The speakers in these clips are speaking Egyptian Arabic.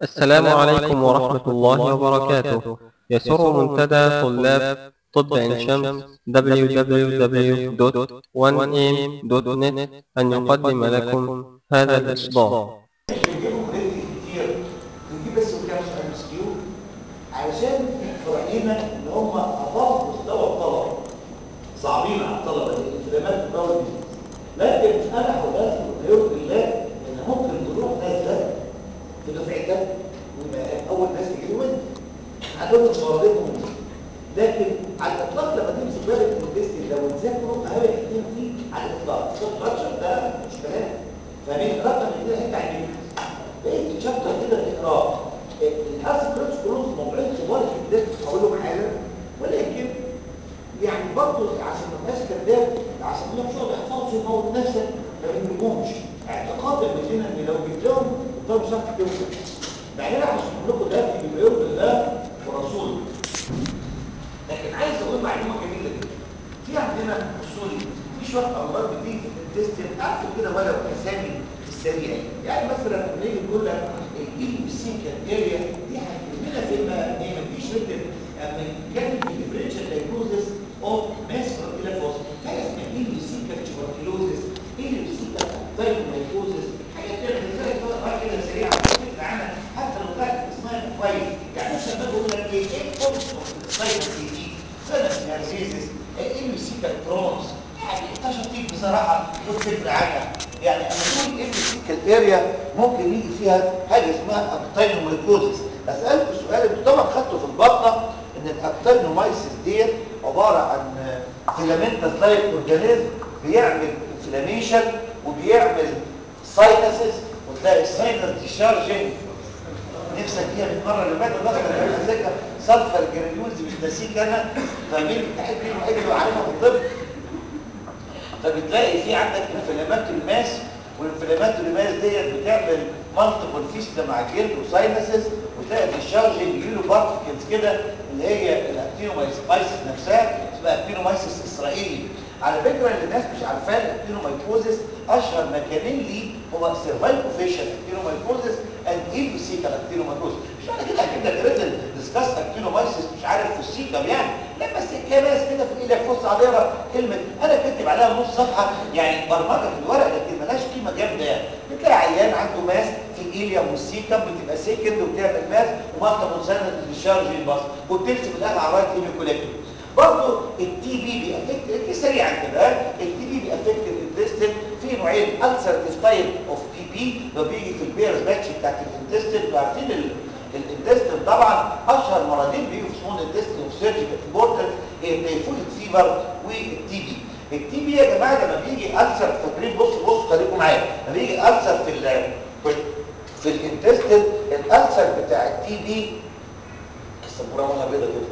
السلام عليكم ورحمة الله وبركاته يسر منتدى طلاب طب عين شمس www.1am.net أن يقدم لكم هذا الإصدار بيجيبوا كريدت كتير بنجيب بس كام سؤال ام كيو علشان في راينا ان هم اضافوا مستوى الطلبه صعبين على الطلبه دي الانفلامات الدوري دي لكن انا حضرتك بيرضي الله ان ممكن تروح نازله في دفعتك ويبقى اول ناس يجيبوا منك عندهم مواردهم لكن على الاطلاق لما تمسك بالك من التست لو تذاكروا هاي الاثنين فيه على الاطلاق الستراكشر ده مش كلام فمين رقم الاثنين انت عايزين بقيت تشابتر كده تقراه الاسكريبس كلهم موضوعين كبار جدا هقول لهم حالا ولكن يعني برضه عشان ما تبقاش كذاب عشان ما تقعد تحفظوا وتموت نفسك ما بنجيبهمش اعتقاد المدينه ان لو جبتهم الطالب مش هتعرف تجيبهم مع ان انا عشان اقول لكم ده في بيرضي الله ورسوله لكن عايز اقول معلومه جميله جدا في عندنا اصولي في شويه امراض بتيجي في الانتستين اعرفوا كده ولو اسامي السريع يعني مثلا لما نيجي نقول لك الايوسينكال اريا دي هتهمنا في ما هي مفيش ريتم اما نتكلم في ديفرنشال دايجنوزس اوف ماس فورتيلافوس حاجه اسمها ايوسينكال تيوبركلوزس ايوسينكال تايبومايكوزس حاجات كده زي كده كده سريعه فكره عنها حتى لو كانت اسمها كويس يعني مثلا بقول لك ايه ايه الكورس اوف الساينس دي سنس نارسيسس الايوسينكال كرونز يعني انت شطيك بصراحه خد فكره عنها يعني اما تقول الايوسينكال اريا ممكن يجي فيها حاجه اسمها ابتاينومايكوزس اسالكم سؤال انتوا طبعا خدتوا في البطنه ان الابتاينومايسيس ديت عباره عن فيلامنتس لايك اورجانيزم بيعمل انفلاميشن وبيعمل ساينسز وتلاقي الساينس ديشارجنج نفسك فيها من المره اللي فاتت بس انا ماسكها سلفر جرانيولز مش ناسيك انا فاهمين تحب ايه الوحيد اللي عارفها في الطب فبتلاقي في عندك انفلامات الماس والانفلامات الماس ديت بتعمل مالتيبل فيستا مع الجلد وساينسز وتلاقي الشارج يجي له بارتكلز كده اللي هي الاكتينومايسيس نفسها اسمها اكتينومايسيس اسرائيلي على فكره اللي الناس مش عارفاه الاكتينومايكوزس اشهر مكانين ليه هو سيرفايكوفيشن اكتينومايكوزس اند ايفوسيكال اكتينومايكوزس مش معنى كده هجيب لك ريتل ديسكاس اكتينومايسيس مش عارف في السيكم يعني لا بس كناس كده في ايدك بص على اقرا كلمه انا كاتب عليها نص صفحه يعني برمجه في الورق لكن ملهاش قيمه جامده يعني بتلاقي عيان عنده ماس في الايليوم والسيكم بتبقى سيكند وبتعمل ماس ومالتيبل ساينس ديشارج الباص وبترسم الاخر على الرايت هيميكوليكتور برضه التي بي بيأفكت دي سريعا كده التي بي بيأفكت الانتستين في نوعين ألسر ستايل اوف تي بي ده بيجي في البيرز باتش بتاعت الانتستين عارفين الانتستين طبعا اشهر مرضين بيجوا في سمول الانتستين وسيرجيكال امبورتنت هي التيفويد فيفر والتي بي التي بي يا جماعه لما بيجي ألسر فاكرين بصوا بصوا خليكم معايا لما بيجي ألسر في ال في الانتستين الألسر بتاع التي بي السبوره وانا بيضه كده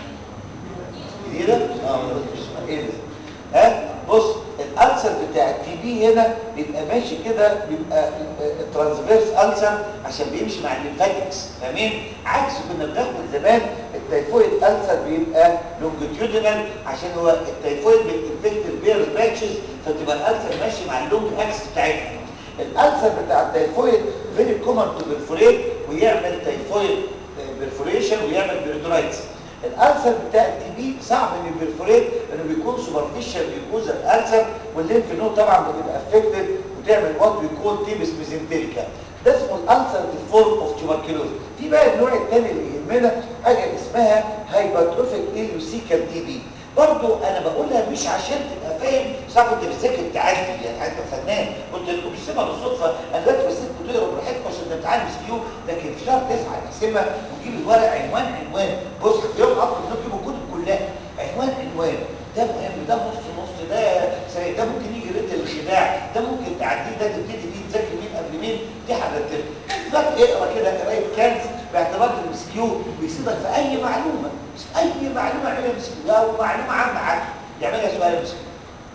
جديده اه مش ايه ده ها بص الالسر بتاع التي بي هنا بيبقى ماشي كده بيبقى ترانسفيرس السر عشان بيمشي مع الليمفاتكس فاهمين عكس كنا بناخد زمان التيفويد السر بيبقى لونجيتيودينال عشان هو التيفويد بينفكت البيرز باتشز فتبقى الالسر ماشي مع اللونج اكس بتاعتها الالسر بتاع التيفويد فيري كومن تو بيرفوريت ويعمل تيفويد بيرفوريشن ويعمل بيريتورايتس الالسر بتاع التي بي صعب ان يبرفوريت لانه بيكون سوبرفيشال بيكوزا الالسر والليمف نود طبعا بتبقى افكتد وتعمل وات وي كول تيبس ميزنتريكا ده اسمه الالسر فورم اوف تيوبركلوز في بقى النوع الثاني اللي يهمنا حاجه اسمها هايبرتروفيك ايليوسيكال تي بي برضو انا بقولها مش عشان تبقى فاهم صعب انت بتذاكر تعدي يعني انت فنان قلت لكم مش سيبها بالصدفه انا دلوقتي بسيبكم تقروا براحتكم عشان ده امتحان ام كيو لكن في شهر 9 هنقسمها ونجيب الورق عنوان عنوان بص في يوم اصلا نجيب الكتب كلها عنوان عنوان ده مهم ده نص نص ده سريع ده ممكن يجي ريت الخداع ده ممكن تعديه ده تبتدي فيه تذاكر مين قبل مين دي حاجه كده دلوقتي اقرا كده قرايه كنز باعتبار الام كيو بيصيدك في اي معلومه اي معلومه اعملها ام كيو لو معلومه عامه عادي يعملها سؤال ام كيو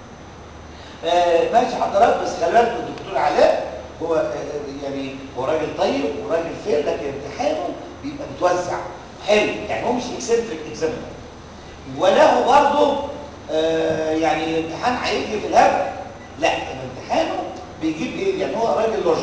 آه ماشي حضرات بس خلي بالك الدكتور علاء هو آه يعني هو راجل طيب وراجل فير لكن امتحانه بيبقى متوزع حلو يعني هو مش اكسنتريك اكزامينر وله برضه آه يعني الامتحان هيجي في الهبل لا امتحانه بيجيب ايه يعني هو راجل لوجيك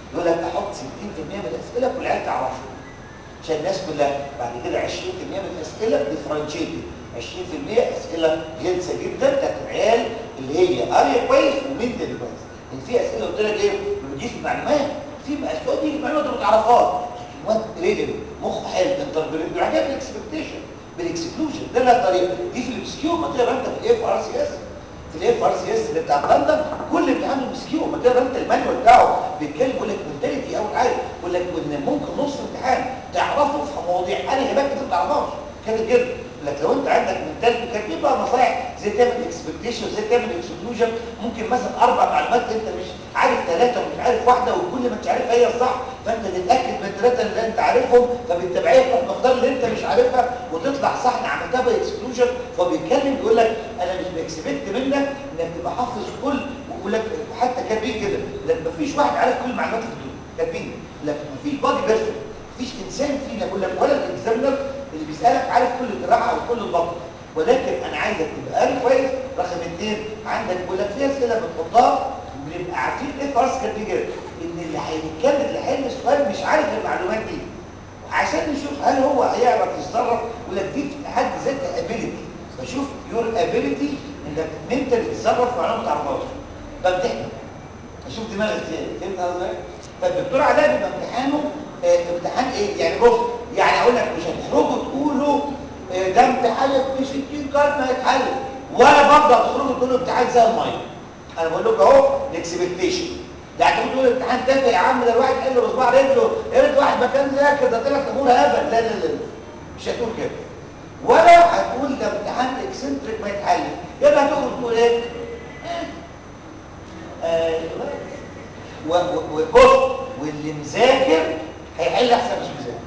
يقول لك احط 60% من الاسئله والعيال تعرفها عشان الناس كلها بعد كده 20% من الاسئله ديفرنشيتد 20% اسئله غلسه جدا بتاعت العيال اللي هي قاريه كويس ومنتال كويس ان في اسئله قلت لك ايه ما بتجيش معلومات في اسئله دي معلومات ما بتعرفهاش لكن واد ريدل مخه حلو انتربريت بيعجبك بالاكسبكتيشن بالاكسكلوجن ده لها طريقه دي في الابسكيو ما تقرا انت في الاف ار سي اس في الاف ار سي اس اللي بتاع لندن كل امتحان الابسكيو ما تقرا انت المانيوال بتاعه بيتكلم يقول لك منتاليتي اول حاجه يقول لك ان ممكن نص امتحان تعرفه في مواضيع انا هباك انت ما تعرفهاش كده كده لك لو انت عندك منتاليتي كاتبين بقى نصايح زي تعمل اكسبكتيشن زي تعمل اكسكلوجن ممكن مثلا اربع معلومات انت مش عارف ثلاثه ومش عارف واحده وكل ما انت عارف هي الصح فانت تتاكد من الثلاثه اللي انت عارفهم فبالتبعيه تروح مختار اللي انت مش عارفها وتطلع صح انا عملتها باكسكلوجن فبيتكلم بيقول لك انا مش باكسبكت منك انك تبقى حافظ كل ويقول لك حتى كاتبين كده لك مفيش واحد عارف كل المعلومات اللي في الدنيا كاتبين لك مفيش بادي بيرفكت مفيش انسان فينا يقول لك ولا الاكزامنر اللي بيسالك عارف كل الجراحه او كل البطن ولكن انا عايزك تبقى قاري كويس رقم اثنين عندك بيقول لك في اسئله بتحطها وبنبقى عارفين ايه خلاص كانت كده ان اللي هيتكلم اللي هيحل السؤال مش عارف المعلومات دي عشان نشوف هل هو هيعرف يتصرف ولا دي في حد ذاتها ابيليتي بشوف يور ابيليتي انك منتال تتصرف في معلومه ما تعرفهاش بمتحن اشوف دماغك ازاي فهمت قصدي فالدكتور علاء بيبقى امتحانه اه امتحان ايه يعني بص يعني اقول لك مش هتخرجوا تقولوا اه ده امتحان ب 60 كلمه يتحل ولا برضه هتخرجوا تقولوا امتحان زي الميه انا بقول لكم اهو الاكسبكتيشن يعني تقول الامتحان تافه يا عم ده الواحد قال له بصباع رجله يا ريت واحد مكان ذاكر ده طلع امور هبل لا لا لا مش هتقول كده ولا هتقول ده امتحان اكسنتريك ما يتحل يبقى هتخرج تقول ايه ايوه وبص واللي مذاكر هيحل احسن مش مذاكر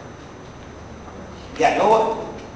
يعني هو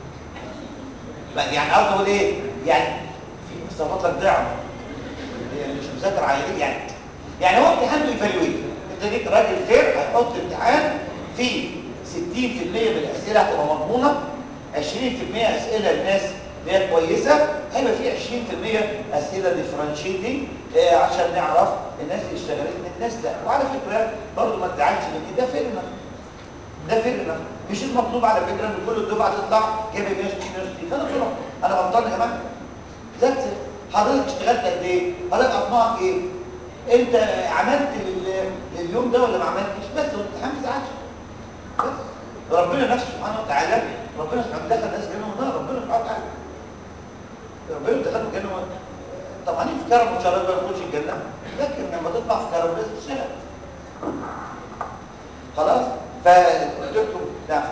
يعني قصدي اقول ايه يعني في صفات لك دعم مش مذاكر على دي يعني يعني هو امتحان ايفالويت انت جيت راجل خير هتحط امتحان فيه 60% من الاسئله هتبقى مضمونه 20% اسئله الناس اللي هي كويسه هيبقى في 20% اسئله ديفرنشيتنج آه عشان نعرف الناس اللي اشتغلت من الناس لا وعلى فكره برضه ما تزعلش من ده فيلم ده فيلم مش المطلوب على فكره ان كل الدفعه تطلع جايب 160 160 فانا غلط انا غلطان يا جماعه ذاتس حضرتك اشتغلت قد ايه حضرتك اطماعك ايه انت عملت لليوم ده ولا ما عملتش بس الامتحان ما ساعدش بس ربنا نفسه سبحانه وتعالى ربنا سبحانه دخل الناس جنه ونار ربنا سبحانه وتعالى ربنا دخل جنه طبعا في كرم ان شاء الله ما نخش الجنه لكن لما تطلع في كرم لازم تشتغل خلاص فقلت لكم نعم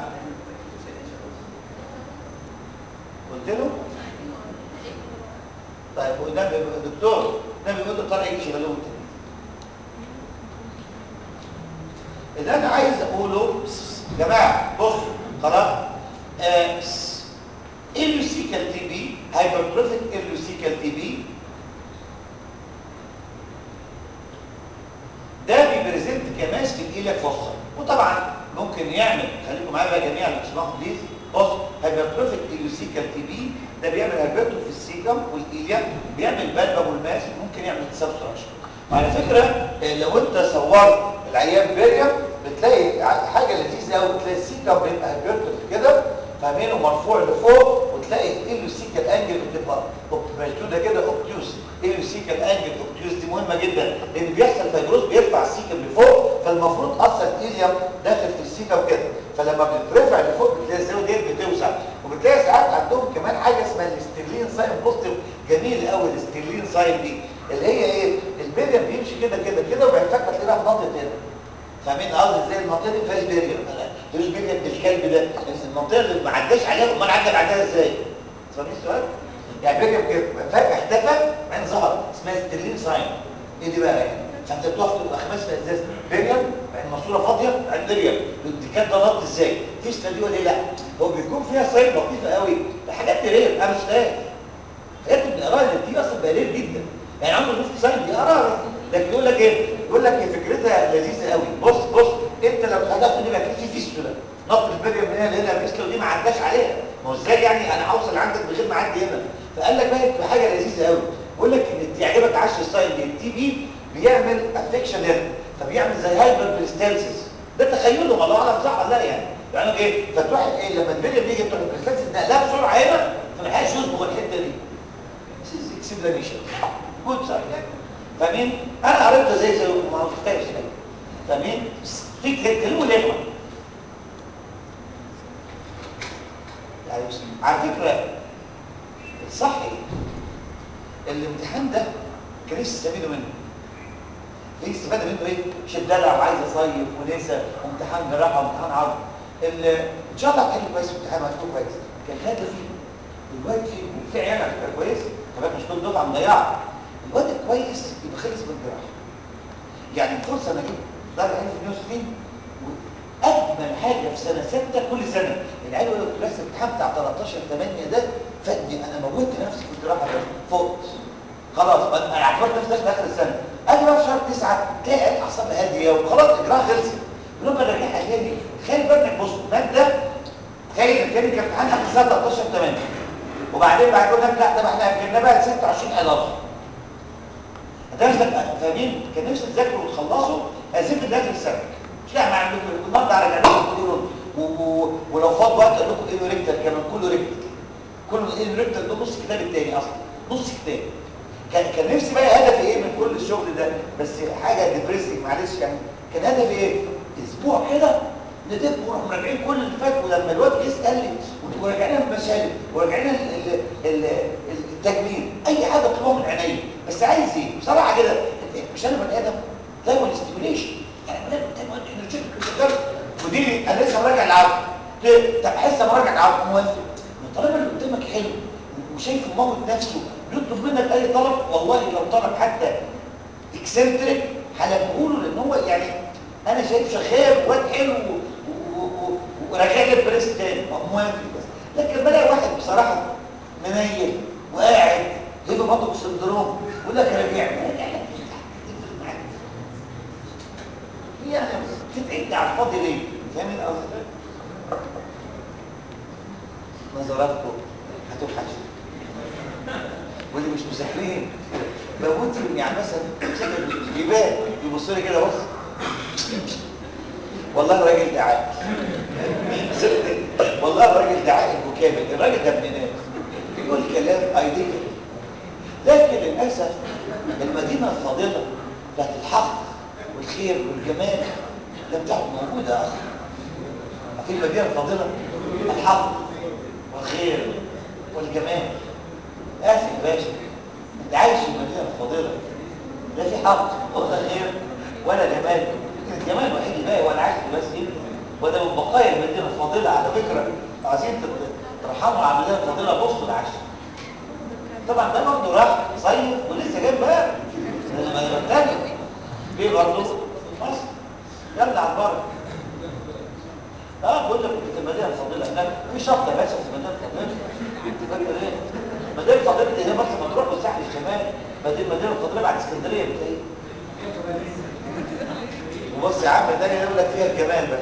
قلت له طيب والنبي الدكتور النبي يقول له طالع يجي شغلوه اللي انا عايز اقوله يا جماعه بصوا خلاص اليوسيكال تي بي هايبرتروفيك اليوسيكال تي بي ده بيبريزنت كماس في الايلك فوسطى وطبعا ممكن يعمل خليكم معايا بقى جميعا لو تسمحوا بليز بص هايبرتروفيك اليوسيكال تي بي ده بيعمل هايبرتو في السيكم والايليا بيعمل بلبب والماس ممكن يعمل سبستراكشن وعلى فكره لو انت صورت العيان بيريم بتلاقي حاجه لذيذه قوي بتلاقي السيكم بيبقى هايبرتو كده فاهمينه مرفوع لفوق وتلاقي اليوسيكال انجل بتبقى مشدوده كده اوبتيوس اليوسيكال انجل اوبتيوس دي مهمه جدا لان بيحصل فيبروز بيرفع السيكم لفوق فالمفروض اصلا الايليوم داخل في السيكم كده فلما بتترفع لفوق بتلاقي الزاويه ديت بتوسع وبتلاقي ساعات عندهم كمان حاجه اسمها الاسترلين ساين بوزيتيف جميل قوي الاسترلين ساين دي اللي هي ايه البيريم بيمشي كده كده كده وبيحتاج تلاقيها ناطط هنا فاهمين قصدي ازاي المنطقه دي ما فيهاش بيريم مفيش بيريم الكلب ده المنطقه اللي ما عداش عليها امال عدى بعدها ازاي فاهمين السؤال يعني بيريم كده فجاه اختفى بعدين ظهر اسمها ستيرلين ساين ايه دي بقى يعني فانت بتقف تبقى خمس في ازاز بيريم بعدين ماسوره فاضيه بعدين بيريم دي كانت نط ازاي في استديو ليه لا هو بيكون فيها ساين لطيفه قوي حاجات رير انا مش فاهم حاجات بنقراها اللي دي اصلا بقى جدا يعني عمرو شفت ساين دي قراها لكن يقول لك ايه يقول لك هي فكرتها لذيذه قوي بص بص انت لو هدفت دي بقى في فيستولا نط البريم من هنا لهنا فيستولا ودي ما عداش عليها ما هو ازاي يعني انا هوصل عندك من غير ما اعدي هنا فقال لك بقى حاجه لذيذه قوي بيقول لك ان تعجبك عش الساين دي التي بي بيعمل افكشن هنا فبيعمل زي هايبر بريستالسيس ده تخيلهم الله اعلم صح ولا لا يعني يعني ايه فتروح ايه لما البليه بيجي تروح البريستالسيس نقلها بسرعه هنا فما لحقش يصبغ الحته دي اكسبلانيشن جود صح فاهمين انا قريتها زي زي ما عرفتهاش فاهمين في كلمه لغمه يعني على فكره الصح ايه الامتحان ده كان نفسي استفيدوا منه ايه استفاده منه ايه شدلع وعايز اصيف ونسى وامتحان جراحه وامتحان عرض ان شاء الله هتحل كويس الامتحان وهتكون كويس كان هدفي الواد فيه وفي عيال على فكره كويس كمان مش كل دفعه مضيعه الواد الكويس يبقى خلص من الجراحه يعني الفرصه انا اجيب درجه حلوه في النيوز واجمل حاجه في سنه سته كل سنه العيال يقول لك بس الامتحان بتاع 13 8 ده فادني انا موتت نفسي في الجراحه ده فوت خلاص انا اعتبرت نفسي في اخر السنه اجي بقى في شهر 9 تلاقي عيال اعصابها هاديه وخلاص الاجراء خلص ونبقى راجعها تاني تخيل بقى انك بص ماده تخيل التاني كان امتحان اخر السنه 13 8 وبعدين بعد كده لا ده احنا اجلنا بقى 26 11 ده نفسك فاهمين كان نفسك تذاكروا وتخلصوا اسف ده اخر السنه مش لا ما عندكم النهارده على جنبكم تقولوا ولو فاض وقت اقول لكم ايه ريكتر كمان كله ريكتر كله ايه ريكتر ده نص كتاب التاني اصلا نص كتاب كان كان نفسي بقى هدفي ايه من كل الشغل ده بس حاجه ديبريسنج معلش يعني كان هدفي ايه اسبوع كده ندب ونروح مراجعين كل اللي فات ولما الواد يسال لي وراجعنا المشاهد وراجعنا التجميل اي حاجه اطلبها من عينيا بس عايز ايه بصراحه كده مش انا بني ادم لا هو الاستيميوليشن يعني بني ادم احنا شفت كده ودي انا لسه مراجع العظم طب حاسه مراجع العظم موافق الطالب اللي قدامك حلو وشايف موت نفسه بيطلب منك اي طلب والله لو طلب حتى اكسنتريك هلبهوله لان هو يعني انا شايف شغال واد حلو وراجع لي البريس تاني موافق بس لكن بلاقي واحد بصراحه منيل وقاعد هيبه بطل سندروم يقول لك راجع راجع لك يعني تتعبني على الفاضي ليه؟ فاهم القصد؟ نظراتكم هتوحشوا واللي مش مسافرين بموت فيهم يعني مثلا يبان يبص لي كده بص والله الراجل ده عاقل والله الراجل ده عاقل وكامل الراجل ده ابن ناس بيقول كلام ايديا لكن للاسف المدينه الفاضله بتاعت الحق والخير والجمال لم تعد موجوده اصلا في المدينه الفاضله الحق والخير والجمال اسف يا باشا انت عايش في المدينه الفاضله لا في حق ولا خير ولا جمال الجمال الوحيد اللي باقي وانا عايش بس يمكن وده من بقايا المدينه الفاضله على فكره عايزين ترحموا على المدينه الفاضله بصوا العشاء طبعا ده برضه راح صيف ولسه جايب بقى انا بتكلم ليه برضه مصر يلا على البر اه بقول لك كنت في المدينه الفاضله هناك في شط يا باشا في المدينه الفاضله انت فاكر ايه المدينه الفاضله دي هي مرسى مطروح والساحل الشمالي بعدين المدينه الفاضله بعد اسكندريه بتلاقي وبص يا عم ده يقول لك فيها الجمال بس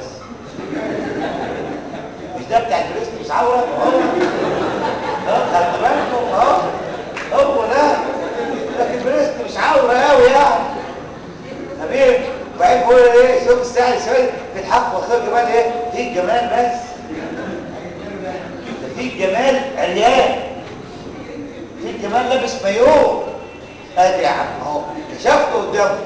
مش ده بتاع البريست مش عوره هو اه خدت بالكم اه هو ده لكن البريست مش عوره قوي يعني حبيبي وبعدين بيقول ايه شوف الساعه الشمالي في الحق واخر جمال ايه في الجمال بس ده في الجمال عريان في الجمال لابس مايوه ادي يا عم اهو شفته قدامه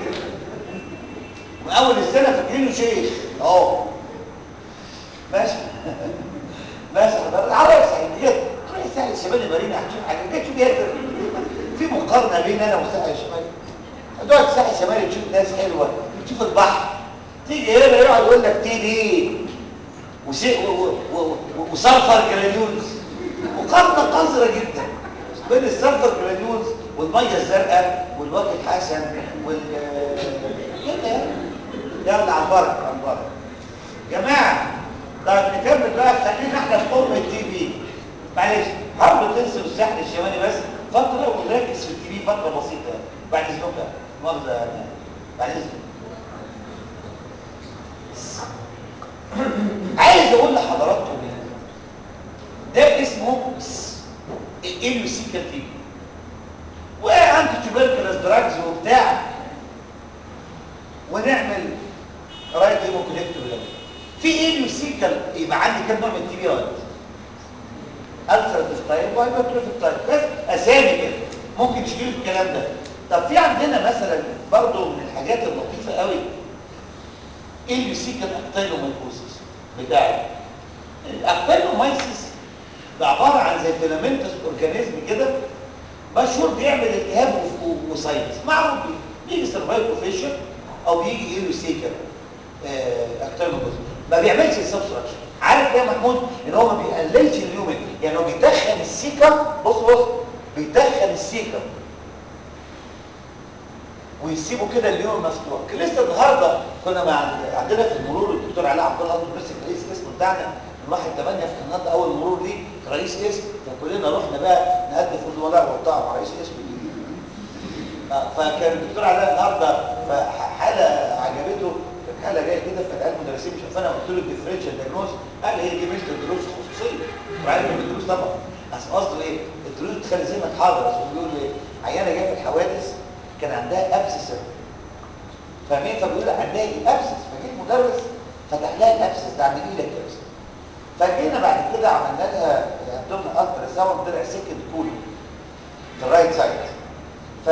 من اول السنه فاكرينه شيخ اهو ماشي ماشي حضرتك عرف سعيد تروح الساحل الشمالي مارينا هتشوف حاجه جاي تشوف ايه في مقارنه بين انا والساحل الشمالي تقعد الساحل الشمالي تشوف ناس حلوه تشوف البحر تيجي هنا يقعد يقول لك تي دي وصرفر جرانيولز مقارنه قذره جدا بين الصرفر جرانيولز والميه الزرقاء والوجه الحسن وال كده يلا على البركه على البركه جماعه طيب نكمل بقى خلينا احنا في قرب التي في معلش حاولوا تنسوا الساحل الشمالي بس فتره ونركز في التي في فتره بسيطه بعد اذنك مؤاخذه بعد اذنك عايز اقول لحضراتكم ده اسمه الالوسيكال تي وانتي تيوبركلس دراجز وبتاع و ونعمل رايت هيموكوليكتومي في ايه يوسيكال يبقى عندي كام نوع من التي بي وات التراتيف وهايبرتروفيك تايب بس اسامي كده ممكن تشيل الكلام ده طب في عندنا مثلا برضو من الحاجات اللطيفه قوي ايه اليوسيكال اكتايلومايكوسيس بتاعي الاكتايلومايسيس ده عباره عن زي فيلامنتس اورجانيزم كده مشهور بيعمل التهاب وساينس معروف بيه بيجي سيرفايكو فيشن او بيجي ايلوسيكال اكتايلومايكوسيس ما بيعملش السبستراكشن عارف يا محمود ان هو ما بيقللش اليومن يعني هو بيدخل السيكم بص بص بيدخل السيكم ويسيبوا كده اليوم مفتوح لسه النهارده كنا مع عندنا في المرور الدكتور علاء عبد الله ماسك رئيس اسم بتاعنا من واحد 8 في النهارده اول مرور دي رئيس اسم فكلنا رحنا بقى نقدم في الولاء وبتاع مع رئيس اسم فكان الدكتور علاء النهارده حاله عجبته كانت حاله جايه كده فالعيال المدرسين مش فانا قلت له الديفرنشال دايجنوز قال هي دي مش دروس خصوصيه وعارف الدروس طبعا بس قصده ايه الدروس تخلي ذهنك حاضر بس بيقول ايه عيانه جايه في الحوادث كان عندها ابسس فاهمين فبيقول عندها ايه ابسس فجه المدرس فتح لها الابسس ده عند ايدك ابسس فجينا بعد كده عملنا لها ابدومن الترا ساوند طلع سكند كول في الرايت سايد ف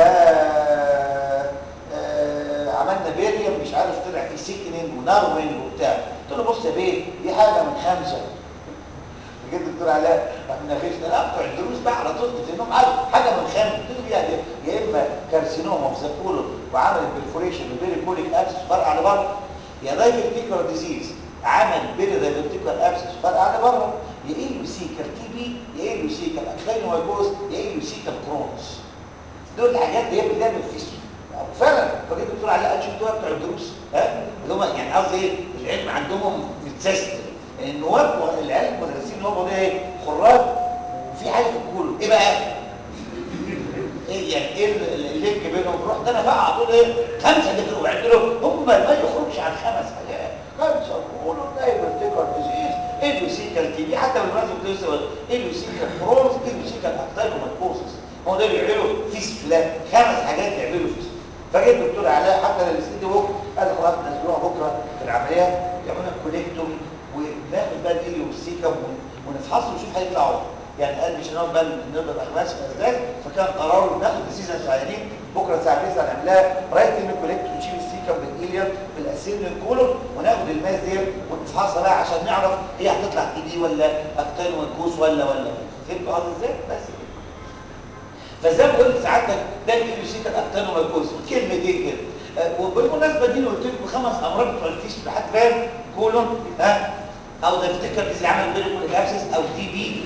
عملنا بيريم مش عارف طلع في سيكنينج وناروينج وبتاع قلت له بص يا بيه دي حاجه من خمسه جيت الدكتور علاء راح مناقشنا لا بتوع الدروس بقى على طول لانهم قالوا حاجه من خمسه قلت له يعني يا اما كارسينوما في زكولو وعمل بريفوريشن وبيري كوليك ابسس فرق على بره يا دايفرتيكولار ديزيز عمل بيري دايفرتيكولار ابسس فرق على بره يا ايه لوسيكال تي بي يا ايه لوسيكال اكلاينومايكوز يا ايه لوسيكال كرونز دول الحاجات اللي هي بتعمل فيستول فعلا فجيت الدكتور علاء قال شفتوها بتوع الدروس ها اللي هم يعني قصدي ايه العلم عندهم متسيستم النواب والعيال المدرسين اللي هم ده ايه خراج وفي حاجه في الكل ايه بقى ايه يعني ايه اللينك بينهم رحت انا بقى على طول ايه خمسه اللي وقعت لهم هم ما يخرجش عن خمس حاجات خمسه قولوا دايفرتيكال ديزيز ايديوسيكال تي بي حتى بالمناسبه بتوصل ايديوسيكال كرونز ايديوسيكال اكتايلومايكوسس هو ده بيعملوا فيستولا خمس حاجات يعملوا فيستولا فجيت الدكتور علاء حتى للسيدي بكره قال خلاص نزلوها بكره في العمليات يعملوا كوليكتومي وناخد بقى الايلي والسيكم ونفحصه ونشوف هيطلعوا يعني قال مش هنقعد بقى نقدر اخماس ازاز فكان قرار ناخد ديسيجن صغيرين بكره الساعه 9 نعملها رايت ايلي كوليكت ونشيل السيكم بالايليا بالاسيل الكولون وناخد الماس دي ونفحصها بقى عشان نعرف هي هتطلع تي بي ولا اكتين منكوس ولا ولا ولا فهمت قصدي ازاي بس فزي ما قلت سعادتك ده الايلوسيكال اكتينومايكوز كلمتين كده وبالمناسبه دي اللي قلت لكم خمس امراض بتوع الفيش لحد فاهم كولون ها او ده افتكر اللي عمل بيريكول ابسس او تي بي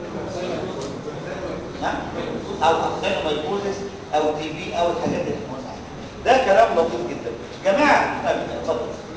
ها او اكتينومايكوزس او تي بي او الحاجات اللي احنا ده كلام لطيف جدا جماعه اتفضل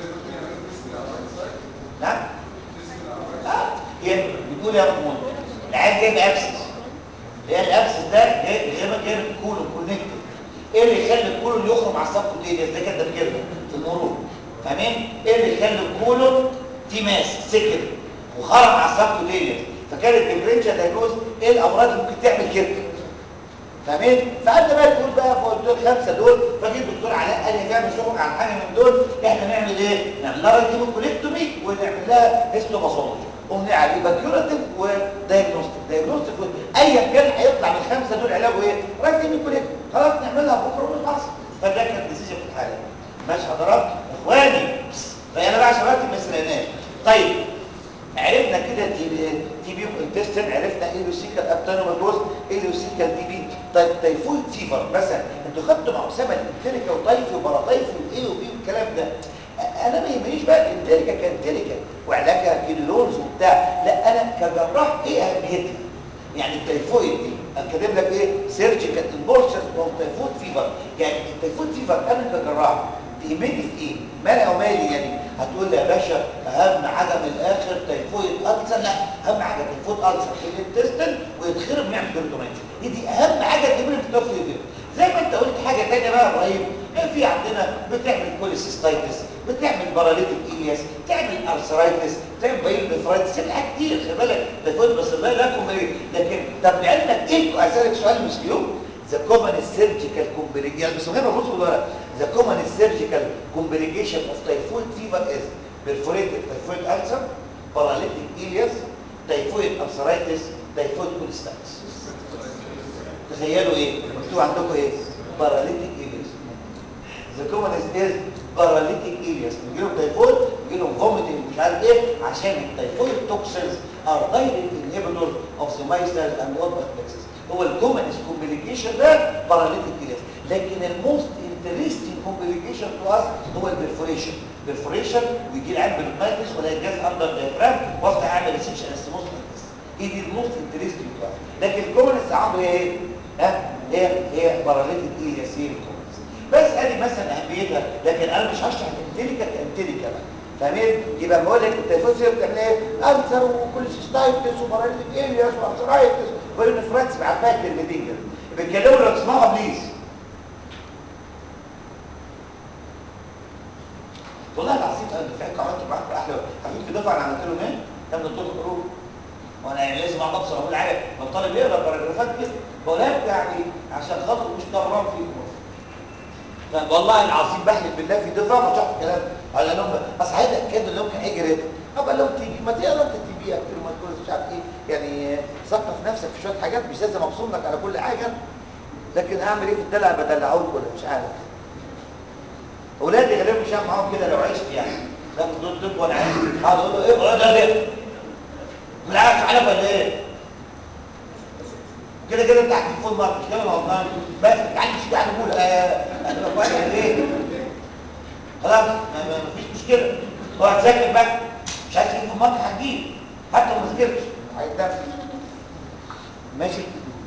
نعم اه هي بتقول يا محمود العيال جايب ابسس اللي هي الابسس ده جاي غالبا جاي من الكولون كونكتد ايه اللي يخلي الكولون يخرج مع السبكوتينيوس ده كده كده في المرور فاهمين ايه اللي يخلي الكولون في ماس سكر وخرج مع السبكوتينيوس فكانت الديفرنشال دايجنوز ايه الامراض اللي ممكن تعمل كده فاهمين فانت بقى تقول بقى فوق دول خمسه دول فجيت الدكتور علاء قال لي تعمل شغل عن حاجه من دول احنا نعمل ايه نعمل لها ريتيموكوليكتومي ونعمل لها هيستوباثولوجي وبنعمل يبقى كيوراتيف ودايجنوستيك دايجنوستيك ايا كان هيطلع من الخمسه دول علاجه ايه ريتيموكوليكتومي خلاص نعملها بكره ونخلص فده كانت ديسيجن في الحاله ماشي حضرات اخواني فانا بقى شباب ما سمعناش طيب عرفنا كده تي بي تي بي انتستين عرفنا ايلوسيكال ابتانوماتوز ايلوسيكال تي بي طيب تيفويد فيفر مثلا انتوا خدتوا مع اسامه الانتريكا وطيفي وبراطيفي وايه وبي والكلام ده انا ما يهمنيش بقى الانتريكا كانتريكا وعلاجها كيلولونز وبتاع لا انا كجراح ايه اهميتها يعني التيفويد دي كاتب لك ايه سيرجيكال امبورشن اوف تيفويد فيفر يعني التيفويد فيفر انا كجراح تهمني في ايه مالي او مالي يعني هتقول لي يا باشا اهم حاجه من الاخر تيفويد السر لا اهم حاجه تيفويد السر في الانتستين ويتخرب نعمل بيرتوماتي دي, دي اهم حاجه تهمني في التيفويد زي ما انت قلت حاجه ثانيه بقى يا ابراهيم في عندنا بتعمل كوليسيستايتس بتعمل باراليتيك ايلياس بتعمل ارثرايتس بتعمل بايلنفرايتس في حاجات كتير خلي بالك تيفويد بس الله لكم ايه لكن طب لعلمك ايه اسالك سؤال مسليوم ذا كومن سيرجيكال كومبليكيشن يعني بس غير بص ولا the common surgical complication of typhoid fever is perforated typhoid ulcer paralytic ileus typhoid ulceritis typhoid cholestasis تخيلوا ايه مكتوب عندكم ايه paralytic ileus the commonest is paralytic ileus بيجيلهم تايفويد بيجيلهم vomiting مش عارف ايه عشان التايفويد توكسينز are direct inhibitors of the micelles and other plexus هو الكومنست كومبليكيشن ده paralytic ileus لكن الموست interesting complication to us هو البرفوريشن برفوريشن ويجي العين بالمايتس ولا الجهاز اندر دايفرام وافتح اعمل ريسبشن استموس ايه دي الموست انترستنج تو us لكن الكومنست عنده ايه ها هي هي paralytic ileus هي الكومنست بس ادي مثلا اهميتها لكن انا مش هشرح الامتليكا كامتليكا بقى فاهمين يبقى بقول لك التيفوس بتعمل ايه انسر وكوليسيستايتس وباراليتيك الياس وارثرايتس ورينفراكس بعفاك الكلمتين كده بيتكلموا لو تسمعها بليز والله العظيم انا دفعت عملت معاكم احلى خفيف في دفعه انا عملت لهم ايه كان دكتور حروب وانا يعني لازم اقعد ابصر اقول حاجه لو طالب يقرا باراجرافات كده بقول لك يعني عشان خاطر مش طران فيكم والله العظيم بحلف بالله في دفعه ما شفت الكلام على لهم بس هيتاكدوا ان هم كان هيجي ريت ابقى لو تيجي ما تقرا انت تي بي اكتر ما تقول مش عارف ايه يعني ثقف نفسك في شويه حاجات مش لازم ابصم لك على كل حاجه لكن اعمل ايه في الدلع بدلعه لكم مش عارف اولادي غالبا مش هعمل معاهم كده لو عشت يعني باخد دول دول وانا عايز اقعد اقول له ايه اقعد ده من عارف عارف ولا ايه كده كده انت هتجيب فول مارك مش كده والله بس تعالى مش تعالى نقول انا بقول ايه خلاص ما فيش مشكله هو هتذاكر بقى مش عايز تجيب فول مارك هتجيب حتى لو ما ذاكرتش هيتنفس ماشي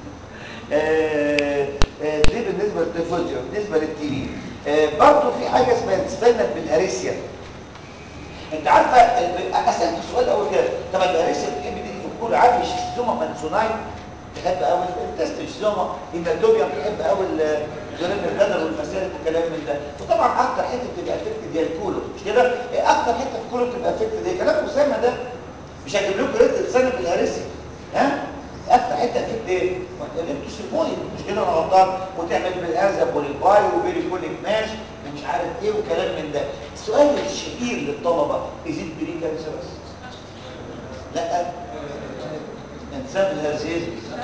آه آه دي بالنسبه للتيفوزيو بالنسبه للتي بي آه برضه في حاجه اسمها سبينال بالهاريسيا انت عارفه اسالك سؤال اول كده طب الهاريسيا بتحب تيجي في الكوره عارف الشيستوما مانسوناي تحب قوي التست الشيستوما هيماتوبيا بتحب قوي الجرين البلدر والفساد والكلام من ده وطبعا اكتر حته بتبقى افكت دي الكولو مش كده اكتر حته في الكولو بتبقى افكت دي كلام اسامه ده مش هجيب لكم ريت سنه بالهاريسيا ها اكتر حته افكت ايه الليبتوسيمويد مش كده انا غلطان وتعمل بالازا بوليباي وبيريكوليك ماش ومش عارف ايه وكلام من ده السؤال الشهير للطلبه يزيد بري كانسرس لا انسان الهرزيز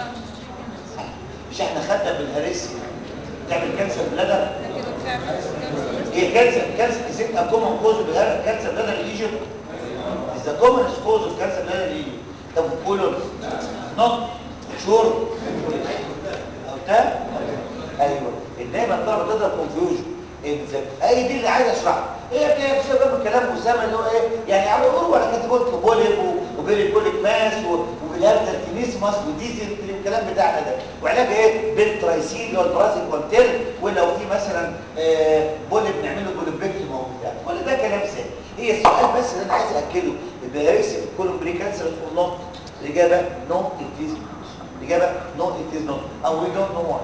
مش احنا خدنا بالهرسيا تعمل كانسر بلادر هي كانسر كانسر ازيد اكومن كوز كانسر بلادر ليجن is the commonest cause of cancer bladder lesion طب كولون نوت شور او تا ايوه دايما الطلبه تضرب كونفيوجن اي دي اللي عايز اشرحها هي بتاعي بسبب من كلام اسامه اللي هو ايه يعني عم يقولوا ولا كاتبوا لكم بوليب وبيريكوليك ماس وبالهارتر تينيسماس وديزنتري والكلام بتاعنا ده وعلاج ايه بالترايسين اللي هو البرازيل كونتيل ولو في مثلا آه بوليب نعمله بوليبكتوم او بتاع كل ده كلام سهل هي السؤال بس اللي انا عايز اكده البياريس في الكولون بري كانسر اور نوت الاجابه نو ات از الاجابه نو ات از نوت او وي دونت نو واي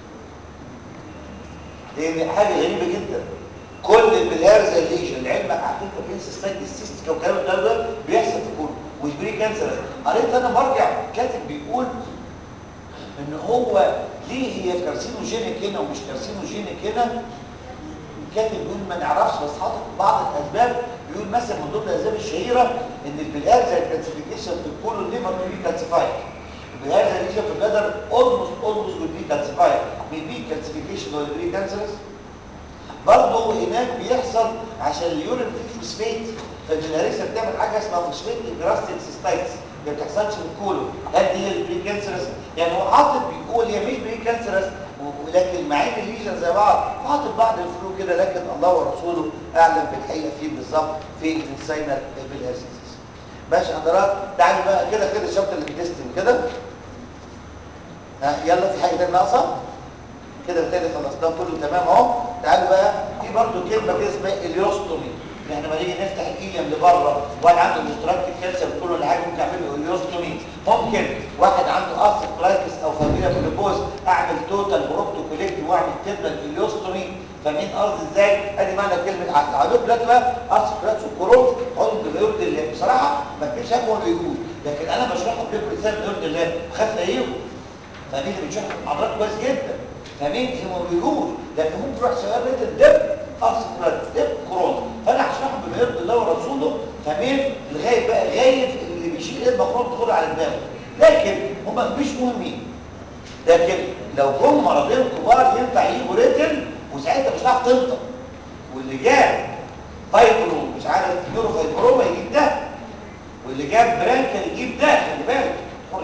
لان حاجه غريبه جدا كل البلهارز الليجن لعلمك عارفين البرنس ستايل السيستيك والكلام ده ده بيحصل في كله مش بري كانسر قريت انا مرجع كاتب بيقول ان هو ليه هي كارسينوجينيك هنا ومش كارسينوجينيك هنا كاتب بيقول ما نعرفش بس حاطط بعض الاسباب بيقول مثلا من ضمن الاسباب الشهيره ان البلهارز الكالسيفيكيشن في الكولون ليفر بي كالسيفايد بهذا الليجن في البدر almost almost will be calcified maybe calcification or بري cancerous برضه هناك بيحصل عشان اليورين فيه فوسفات فان الهريسه بتعمل حاجه اسمها فوسفات انجراستيك سيستايتس ما بتحصلش في الكولون هل دي هي البري كانسرس يعني هو حاطط بيقول هي مش بري كانسرس ولكن مع ان الليجن زي بعض حاطط بعض الفلو كده لكن الله ورسوله اعلم بالحقيقه فيه بالظبط في الانساينال بالهرسيسس ماشي حضرات تعالوا بقى كده كده الشابتر الانتستين كده ها يلا في حاجه تانية ناقصه كده بالتالي خلصناه كله تمام اهو تعالوا بقى في برضه كلمه كده اسمها اليوستومي احنا لما نيجي نفتح الايليم لبره واحد عنده مستراكتيف كانسر كله اللي حاجه ممكن اعمل له اليوستومي ممكن واحد عنده ارثرايتس او فاميليا فيليبوز اعمل توتال بروكتوكوليكت واعمل تيرنال اليوستومي فاهمين قصدي ازاي ادي معنى كلمه عدوك دلوقتي بقى ارثرايتس وكوروز عضو بيرد الله بصراحه ما كانش هو اللي يقول لكن انا بشرحه لكم ازاي بيرد الله خاف ايهم فاهمين اللي بيشرح المحاضرات كويس جدا فاهمين هم ما بيقولوش لكن ممكن يروح شغال ريت الدب ارثرايتس ايه كورونا فانا هشرحهم بما يرضي الله ورسوله فاهمين لغايه بقى غايه اللي بيشيل ايه المفروض تدخل على دماغه لكن هم مش مهمين لكن لو جم مرضين كبار ينفع يجيبوا ريتن وساعتها مش هتعرف تنطق واللي جاب فايبرو مش عارف نيورو فايبروما يجيب ده واللي جاب برانكا يجيب ده خلي بالك حري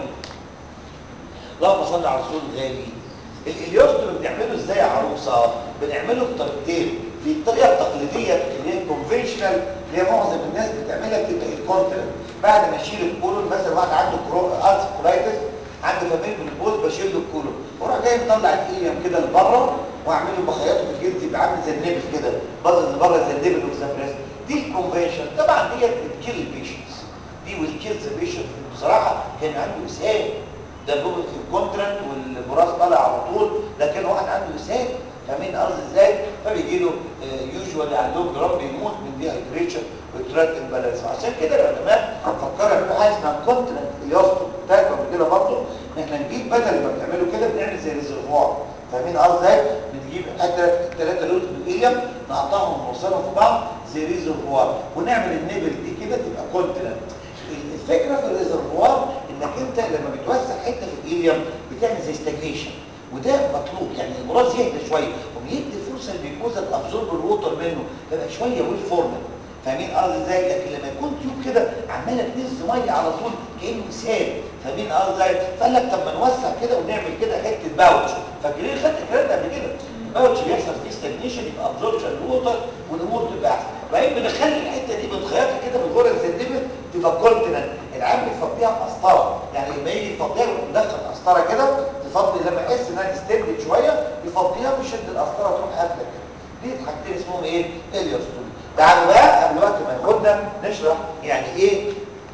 اللهم صل على الرسول الغالي الاليوستو بنعمله ازاي يا عروسه بنعمله بطريقتين في الطريقه التقليديه اللي هي الكونفنشنال اللي هي معظم الناس بتعملها بتبقى الكونترنت بعد ما اشيل الكولون مثلا واحد عنده ارث كولايتس عنده فاميل من البوز بشيل له الكولون واروح جاي مطلع الايليوم كده لبره واعمله بخياطه في الجلد يبقى عامل زي النبل كده باظ لبره زي النبل والزفرس دي الكونفنشن طبعا ديت بتكيل البيشنتس دي والكيل ذا بيشنت بصراحه كان عنده اسهال ده بيبقى في الكونترنت والبراس طالع على طول لكن واحد عنده اسهال فاهمين قصدي ازاي فبيجي له يوجوالي عندهم جرام بيموت من دي هايدريشن وترات امبالانس عشان كده العلماء فكروا يعملوا حاجه اسمها كونترنت الياستو بتاعت قبل كده برضه ان احنا نجيب بدل ما بنعمله كده بنعمل زي ريزرفوار فاهمين قصدي ازاي بنجيب الثلاثه لوز من الايليوم نقطعهم ونوصلهم في بعض زي ريزرفوار ونعمل النبل دي كده تبقى كونترنت الفكره في الريزرفوار انك انت لما بتوسع حته في الايليوم بتعمل زي ستاجنيشن وده مطلوب يعني المراس يهدى شويه وبيدي فرصه للجلوكوز الابزورب الووتر منه تبقى شويه ويل فورمد فاهمين قصدي ازاي لكن لما يكون تيوب كده عماله بتنزل ميه على طول كانه سال فاهمين قصدي ازاي فقال لك طب ما نوسع كده ونعمل كده حته باوتش فاكرين خدت الكلام ده قبل كده الباوتش بيحصل فيه ستاجنيشن يبقى ابزوربشن الووتر والامور تبقى احسن وبعدين بنخلي الحته دي بنخيطها كده بالغرز الزندبل تبقى كونتيننت العام بيفضيها بقسطره يعني لما يجي يفضيها بندخل قسطره كده تفضي لما يحس انها تستبدل شويه يفضيها ويشد القسطره تروح قافله كده دي حاجتين اسمهم ايه اليوستول تعالوا بقى قبل وقت ما ياخدنا نشرح يعني ايه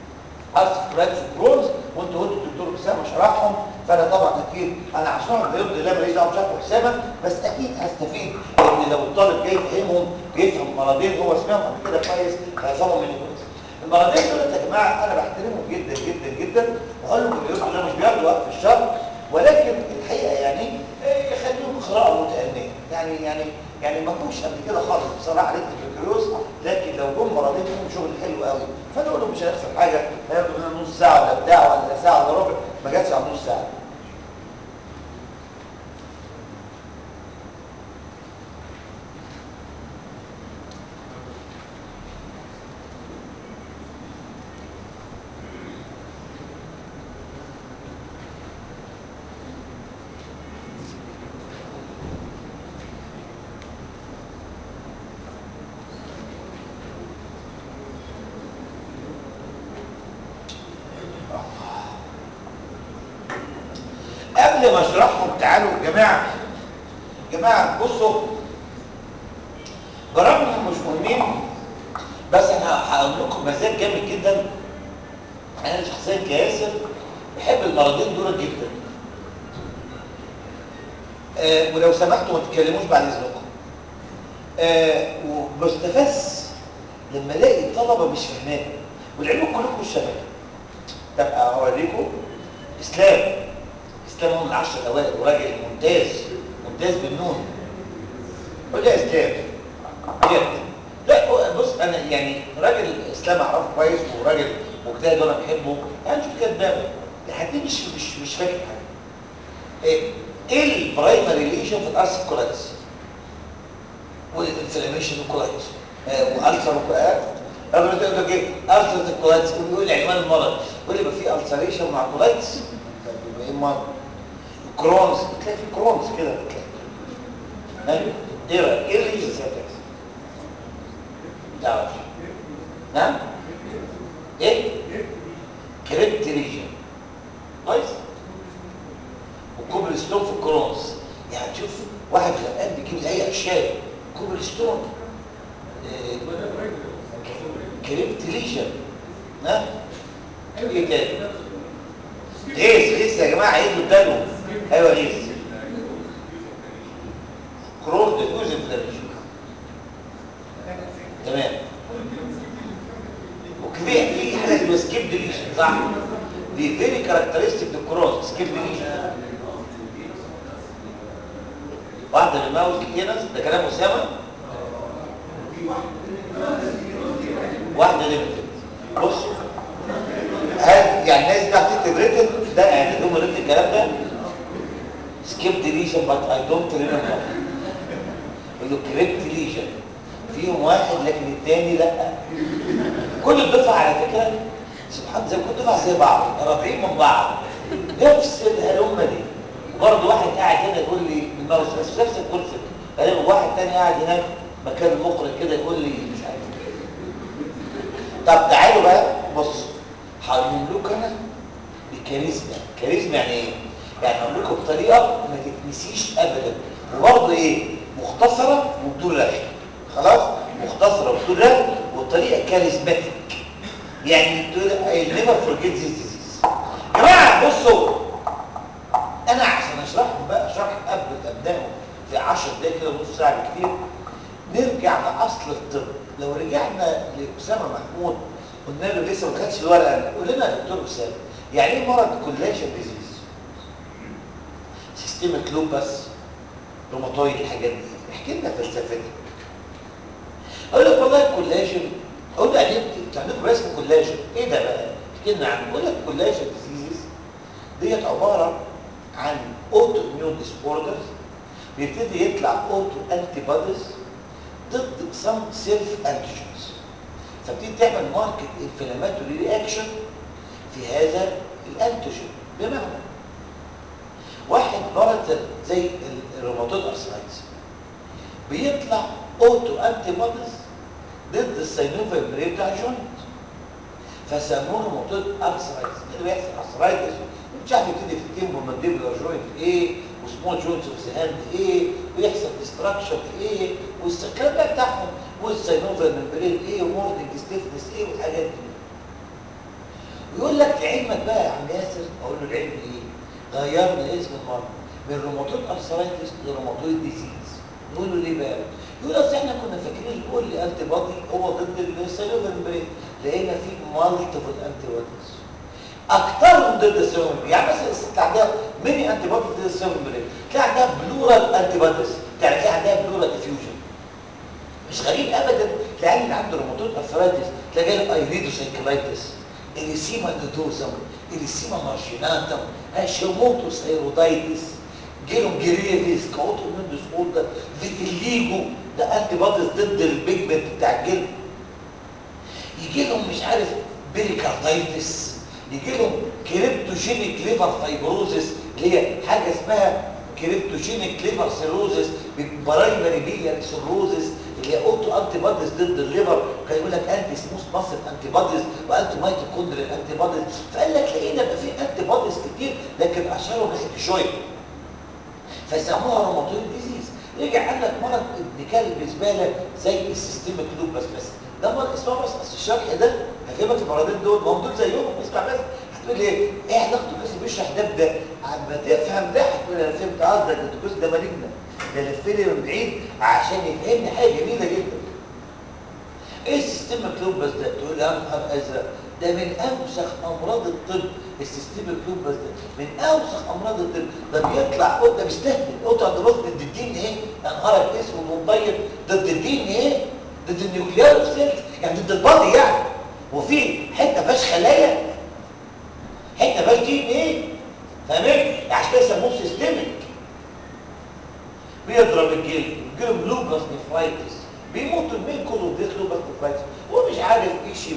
ارثرايتس وكرونز وانتوا قلتوا الدكتور اسامه شرحهم فانا طبعا اكيد انا هشرحهم بيرضي الله ماليش دعوه بشرح اسامه بس اكيد هستفيد ان لو الطالب جاي يفهمهم بيفهم مرضين هو سمعهم قبل كده كويس هيفهمهم مني كويس المرضين دول يا جماعه انا بحترمهم جدا جدا جدا واقول لكم بيرضي الله مش بياخدوا وقت في الشرح ولكن الحقيقه يعني يخليهم قراءه متأنية يعني يعني يعني ما كنتش قبل كده خالص بصراحه عليك البكالوريوس لكن لو جم مرضين فيهم شغل حلو قوي فانا اقول لهم مش هيحصل حاجه هياخدوا منها نص ساعه ولا بتاع ولا ساعه ولا ربع ما جاتش على نص ساعه قبل ما اشرحهم تعالوا يا جماعه جماعه بصوا برغم انهم مش مهمين بس انا هقول لكم مزاج جامد جدا انا شخصيا كياسر بحب المرضين دول جدا آه ولو سمحتوا ما تتكلموش بعد اذنكم آه وبستفز لما الاقي الطلبه مش فاهمين والعلوم كلكم مش فاهمين طب اوريكم اسلام اسلام هو من العشر الاوائل وراجل ممتاز ممتاز بالنون قول لي يا اسلام بجد لا بص انا يعني راجل اسلام اعرفه كويس وراجل مجتهد وانا بحبه يعني شوف كده دماغه لحد مش مش مش فاكر حاجه ايه ايه البرايمري ليشن في الارث كولايتس والانفلاميشن والكولايتس والسر وكولايتس رغم انت تقول ايه السر الكولايتس ويقول لي عنوان المرض يقول لي يبقى في السريشن مع كولايتس يبقى ايه المرض كرونز بتلاقي في كرونز كده بتلاقي ايه رايك ايه اللي يجي سيادتك تعرف نعم ايه كريبت ريجن كويس وكوبل ستون في الكرونز يعني تشوف واحد غرقان بيجيب اي اشياء كوبل ستون إيه كريبت ريجن ها ايه تاني غيث غيث يا جماعه عيدوا اداله ايوه غيث كرون ديفيوز انفلاميشن تمام وكفايه في حاجه اسمها سكيب ديليشن صح دي فيري كاركترستيك للكروس سكيب ديليشن واحده من ماوس كتيرنس ده كلام اسامه واحده ليميتد بص هل يعني الناس دي هتكتب ريتن ده يعني هم ريتن الكلام ده سكيب ديليشن بات اي دونت ريمبر يقول له كريبت ليجن فيهم واحد لكن الثاني لا كل الدفعه على فكره سبحان زي كل دفعه زي بعض رافعين من بعض نفس الهلمه دي برضه واحد قاعد هنا يقول لي الماوس بس نفس الكرسي بعدين واحد تاني قاعد هناك مكان المقرئ كده يقول لي مش عارف طب تعالوا بقى بص هقول لكم انا بكاريزما كاريزما يعني ايه يعني هقول لكم بطريقه ما تتنسيش ابدا وبرضه ايه مختصره وبدون رغي خلاص مختصره وبدون رغي والطريقه كاريزماتيك يعني تقول نيفر فورجيت ذيس ديزيز جماعه بصوا انا عشان اشرحهم بقى شرح قبل ابداهم في 10 دقايق كده نص ساعه بكتير نرجع لاصل الطب لو رجعنا لاسامه محمود قلنا له لسه ما خدش الورقه قول لنا يا دكتور اسامه يعني ايه مرض كولاجين ديزيز سيستمك لوبس روماتويد الحاجات دي احكي لنا فلسفتك اقول لك والله الكولاجين اقول له يعني انتوا عندكم اسم كولاجين ايه ده بقى احكي لنا عنه اقول لك كولاجين ديزيز ديت عباره عن اوتو اميون ديسوردرز بيبتدي يطلع اوتو انتي بوديز ضد سم سيلف انتيجنز فبتبتدي تعمل ماركت انفلاماتوري رياكشن في هذا الانتيجين بمعنى واحد مرض زي الروماتويد ارثرايتس بيطلع اوتو انتي بوديز ضد السينوفيا بري بتاع الجوينت فسموه روماتويد ارثرايتس اللي بيحصل ارثرايتس مش عارف يبتدي في التيمبو مانديبولار جوينت ايه وسمول جوينتس اوف ذا هاند ايه ويحصل ديستراكشن ايه والسكرات بقى بتاعهم والسينوفيا ممبرين ايه ومورنينج ستيفنس ايه والحاجات دي ويقول لك لعلمك بقى يا عم ياسر اقول له العلم ايه غيرنا اسم المرض من روماتويد ارثرايتس لروماتويد ديزيز نقول له ليه بقى يقول اصل احنا كنا فاكرين كل انتي بودي هو ضد السيلوفا ممبرين لقينا فيه مالتيبل انتي بوديز اكثرهم ضد السيلوفا يعني مثلا الست عندها ميني انتي بوديز ضد السيلوفا ممبرين تلاقي عندها بلورال انتي بوديز يعني تلاقي عندها بلورال ديفيوجن مش غريب ابدا تلاقي اللي عنده روماتويد ارثرايتس تلاقي له ايريدوسايكلايتس اليسيما نودوزم اليسيما مارشيناتم هاشيموتو سيرودايتس جيلهم جريفيس كاوتو من ديسوردر فيتيليجو ده انتي بوديز ضد البيجمنت بتاع الجلد يجي لهم مش عارف بيريكاردايتس يجي لهم كريبتوجينيك ليفر فايبروزس اللي هي حاجه اسمها كريبتوجينيك ليفر سيروزس برايمري بيلياري سيروزس اللي هي اوتو انتي بوديز ضد الليفر كان يقول لك انتي سموث ماسل انتي بوديز وانتي ميتوكوندريال انتي بوديز فقال لك لقينا بقى في انتي بوديز كتير لكن اشهرهم ناحيه الجوينت فسموها روماتويد ديزيز رجع قال لك مرض ابن كلب زباله زي السيستميك لوبس بس ده مرض اسمه بس اصل الشرح ده هفهمك المرضين دول ما هم دول زيهم اسمع بس هتقول لي ايه ايه علاقته بس بيشرح ده بده عم تفهم ده هتقول انا فهمت قصدك ده الدكتور ده مالجنا ده لف لي من بعيد عشان يفهمني حاجه جميله جدا ايه السيستميك لوبس ده تقول لي يا نهار ازرق ده من اوسخ امراض الطب السيستميك لوبس ده من اوسخ امراض الطب ده بيطلع ده بيستهبل قطع ده بص ضد الدين ايه يا نهارك اسمه مطيب ضد الدين ايه ضد النيوكليار سيلز يعني ضد البادي يعني وفي حته فيهاش خلايا حته فيهاش دين ايه فاهمين عشان كده سموه سيستميك بيضرب الجلد يجيلهم لوبس نفرايتس بيموتوا من كله ديس لوبس نفرايتس هو مش عارف يشي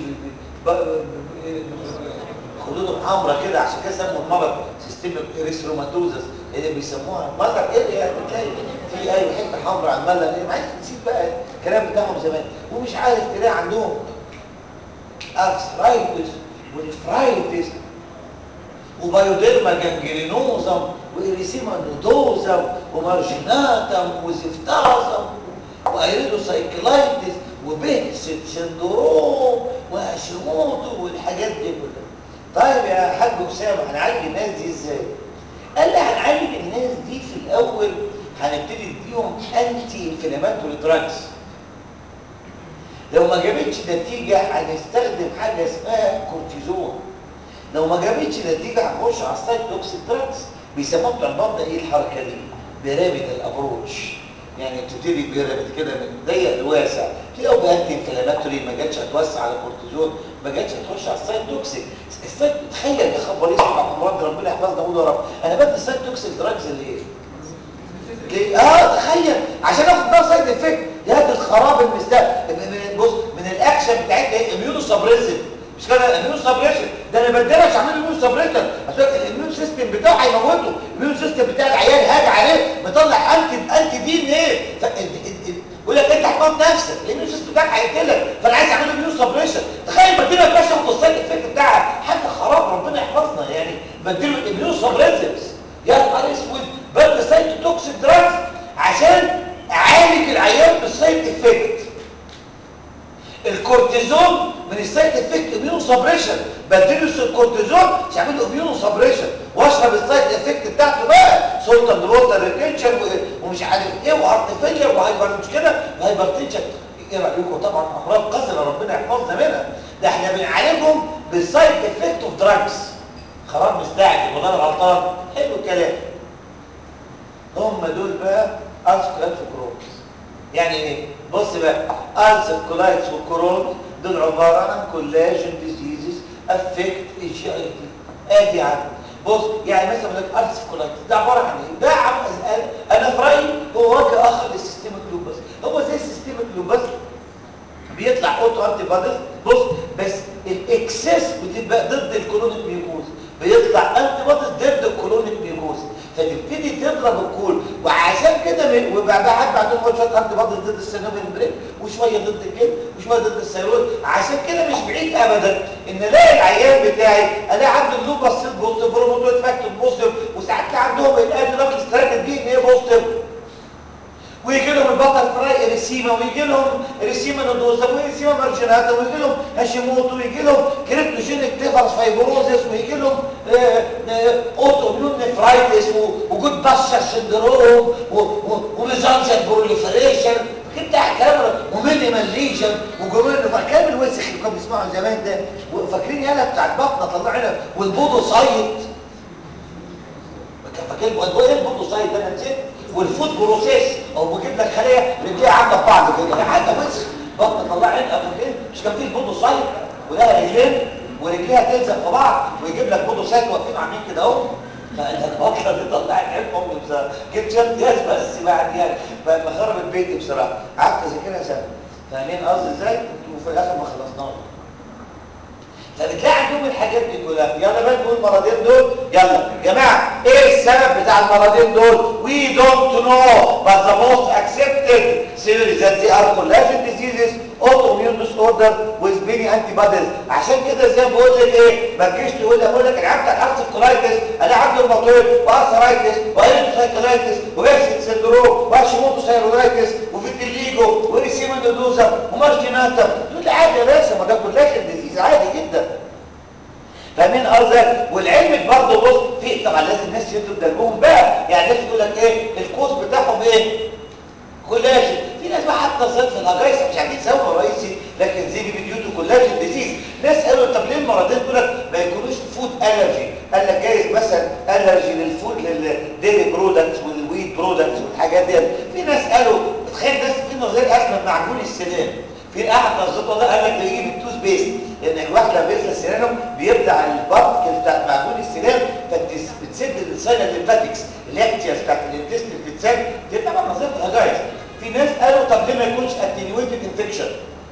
خدودهم حمراء كده عشان كده سموا المرض سيستميك اريثروماتوزس اللي بيسموها مذر اريا بتلاقي في اي حته حمراء على الملل ايه عايز نسيب بقى الكلام بتاعهم زمان ومش عارف تلاقي عندهم ارثرايتس ونفرايتس وبايوديرما جانجرينوزم وإريسيما نودوزم ومارجيناتم وزفتازم وايريدوسايكلايتس وبهست سندروم وهاشيموتو والحاجات دي كلها طيب يا حاج اسامه هنعالج الناس دي ازاي قال لي هنعالج الناس دي في الاول هنبتدي نديهم انتي انفلاماتوري دراجز لو ما جابتش نتيجه هنستخدم حاجه اسمها كورتيزون لو ما جابتش نتيجه هنخش على السايتوكسيك دراجز بيسموها بتوع البطن ايه الحركه دي بيراميد الابروتش يعني بتبتدي بيراميد كده من ضيق لواسع في لو بقت انفلاماتوري ما جاتش هتوسع على كورتيزون ما جاتش هتخش على السايد توكسيك السايد تخيل يا خبر اسمع امراض ربنا يحفظنا قول يا رب انا بدي سايد توكسيك دراجز ليه؟ ليه؟ اه تخيل عشان اخد بقى سايد افكت يا دي الخراب المستقبل بص من الاكشن بتاعتها ايه اميونو سبريسيف مش كده اميون سبريشن ده انا بديلك عشان اعمل اميون سبريشن عشان الاميون سيستم بتاعه هيموته الاميون سيستم بتاع العيال هاج عليه مطلع انتي انتي دي ان ايه يقول لك انت هتموت نفسك الاميون سيستم بتاعك هيقتلك فانا عايز اعمل اميون سبريشن تخيل بديلك باشا وقصات الفكر بتاعها حاجه خراب ربنا يحفظنا يعني بديله الاميون سبريسيفز يا نهار اسود بدي سايتو توكسيك دراجز عشان اعالج العيان بالسايد افكت الكورتيزون من السايد افكت اميونو سبريشن بديله الكورتيزون عشان يعمل له اميونو سبريشن واشرب السايد افكت بتاعته بقى سلطه ووتر ريتنشن ومش عارف ايه وهارت فيلير وهايبر مش كده وهايبر تنشن ايه رايكم طبعا امراض قذره ربنا يحفظنا منها ده احنا بنعالجهم بالسايد افكت اوف دراجز خراب مستعجل ولا غلطان حلو الكلام هم دول بقى اسكولات وكروكس يعني ايه بص بقى السيركولايتس والكورونا دول عباره عن كولاجين ديزيزز افكت اتش اي تي ادي عم بص يعني مثلا لك السيركولايتس ده عباره عن ايه ده عم انا في رايي هو وجه اخر للسيستميك لوبس هو زي السيستميك لوبس بيطلع اوتو انتي بوديز بص بس الاكسس بتبقى ضد الكولونيك ميوكوز بيطلع انتي بوديز ضد الكولونيك ميوكوز فتبتدي تضرب الكول وعشان كده وبعد بعدهم شويه انتي بوديز ضد السينوفيل بريك وشويه ضد الجلد وشويه ضد الثيرويد عشان كده مش بعيد ابدا ان الاقي العيان بتاعي الاقي عنده اللوبس سيل بوزيتيف بروموتويد فاكتور بوزيتيف وساعات تلاقي عندهم الادي دبل ستراند دي ان ايه بوزيتيف ويجي لهم البطل فراي اريسيما ويجي لهم اريسيما نودوزا واريسيما مارجيناتا ويجي لهم هاشيموتو ويجي لهم كريبتوجينيك تيفرس فايبروزيس ويجي لهم اوتو اميون نفرايتس وجود باشا سندروم وميزانشن بروليفريشن كنت كلام ومينيمال ليجن وجمال كلام الوسخ اللي كانوا بيسمعوا زمان ده وفاكرين يالا بتاع البطنه طلعنا والبودوسايت فاكرين ايه البودوسايت ده انا نسيت والفود بروسيس او بجيب لك خليه رجليها عامله ببعض كده حاجه وسخ بطن طلع عين افريقيا مش كان فيه البودوسايت ولها رجلين ورجليها تلزق في بعض ويجيب لك بودوسايت واقفين عاملين كده اهو البطله دي طلعت عين امي بصراحه جبت شويه قياس بس بعد يعني ما خربت بيتي بصراحه قعدت اذاكرها سنه فاهمين قصدي ازاي وفي الاخر ما خلصناش فبتلاقي عندهم الحاجات دي كلها يلا بقى نقول المرضين دول يلا يا جماعه ايه السبب بتاع المرضين دول we don't know but the most accepted theory that they are collagen diseases autoimmune disorder with many antibodies عشان كده زي ما بقول لك ايه ما تجيش تقول لي بقول لك العيان بتاع الارثر كولايتس انا عندي روماتويد وارثرايتس وايريثرايتس وبيرسيت سندروم وهاشيموتو ثايرويدايتس وفيتيليجو وريسيما نودوزا ومارجيناتا تقول لي عادي يا باشا ما ده كولاجين ديزيز عادي جدا فاهمين قصدك والعلم برضه بص في طبعا لازم الناس يدوا قلبهم بقى يعني الناس يقول لك ايه الكوز بتاعهم ايه كولاجين في ناس بقى حتى صيد في الاجايسه مش عارفين سبب رئيسي لكن زي بيديوتو كولاجين ديزيز ناس قالوا طب ليه المرضين دول ما يكونوش فود الرجي قال لك جايز مثلا الرجي للفود للديري برودكتس والويت برودكتس والحاجات دي في ناس قالوا تخيل ناس في نظريه اصلا معجون السنان في احد نظرته ده قال لك ده يجي من التوز بيست لان الواحد لما بيغسل سنانه بيبلع البارتكل بتاعت معجون السنان فبتسد الساينال ليمفاتكس الاكتياس بتاعت الانتستين بتتسد دي طبعا نظريه الاجايز في ناس قالوا طب ليه ما يكونش اتنيويتد انفكشن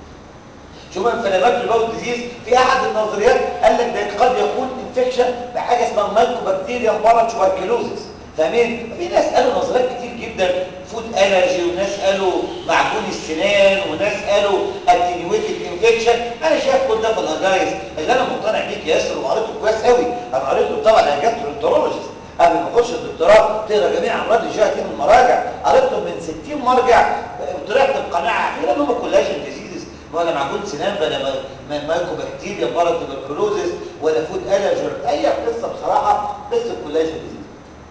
شوف انفلاماتوري باول ديزيز في احد النظريات قال لك ده قد يكون انفكشن بحاجه اسمها مايكوبكتيريا بارا تشوبركلوزس فاهمين في ناس قالوا نظريات كتير جدا فود الرجي وناس قالوا معجون السنان وناس قالوا اتنيويتد انفكشن انا شايف كل ده في الاجايز اللي انا مقتنع بيك يا ياسر وقريته كويس قوي انا قريته طبعا انا جبت الانترولوجيست قبل ما اخش الدكتوراه تقرا جميع امراض الجي من المراجع قريتهم من 60 مرجع طلعت بقناعه اخيرا ان هم كولاجين ديزيزز ولا معجون سنان ولا مايكو بكتيريا ولا تبركلوزس ولا فود الرجي اي قصه بصراحه قصه كولاجين ديزيز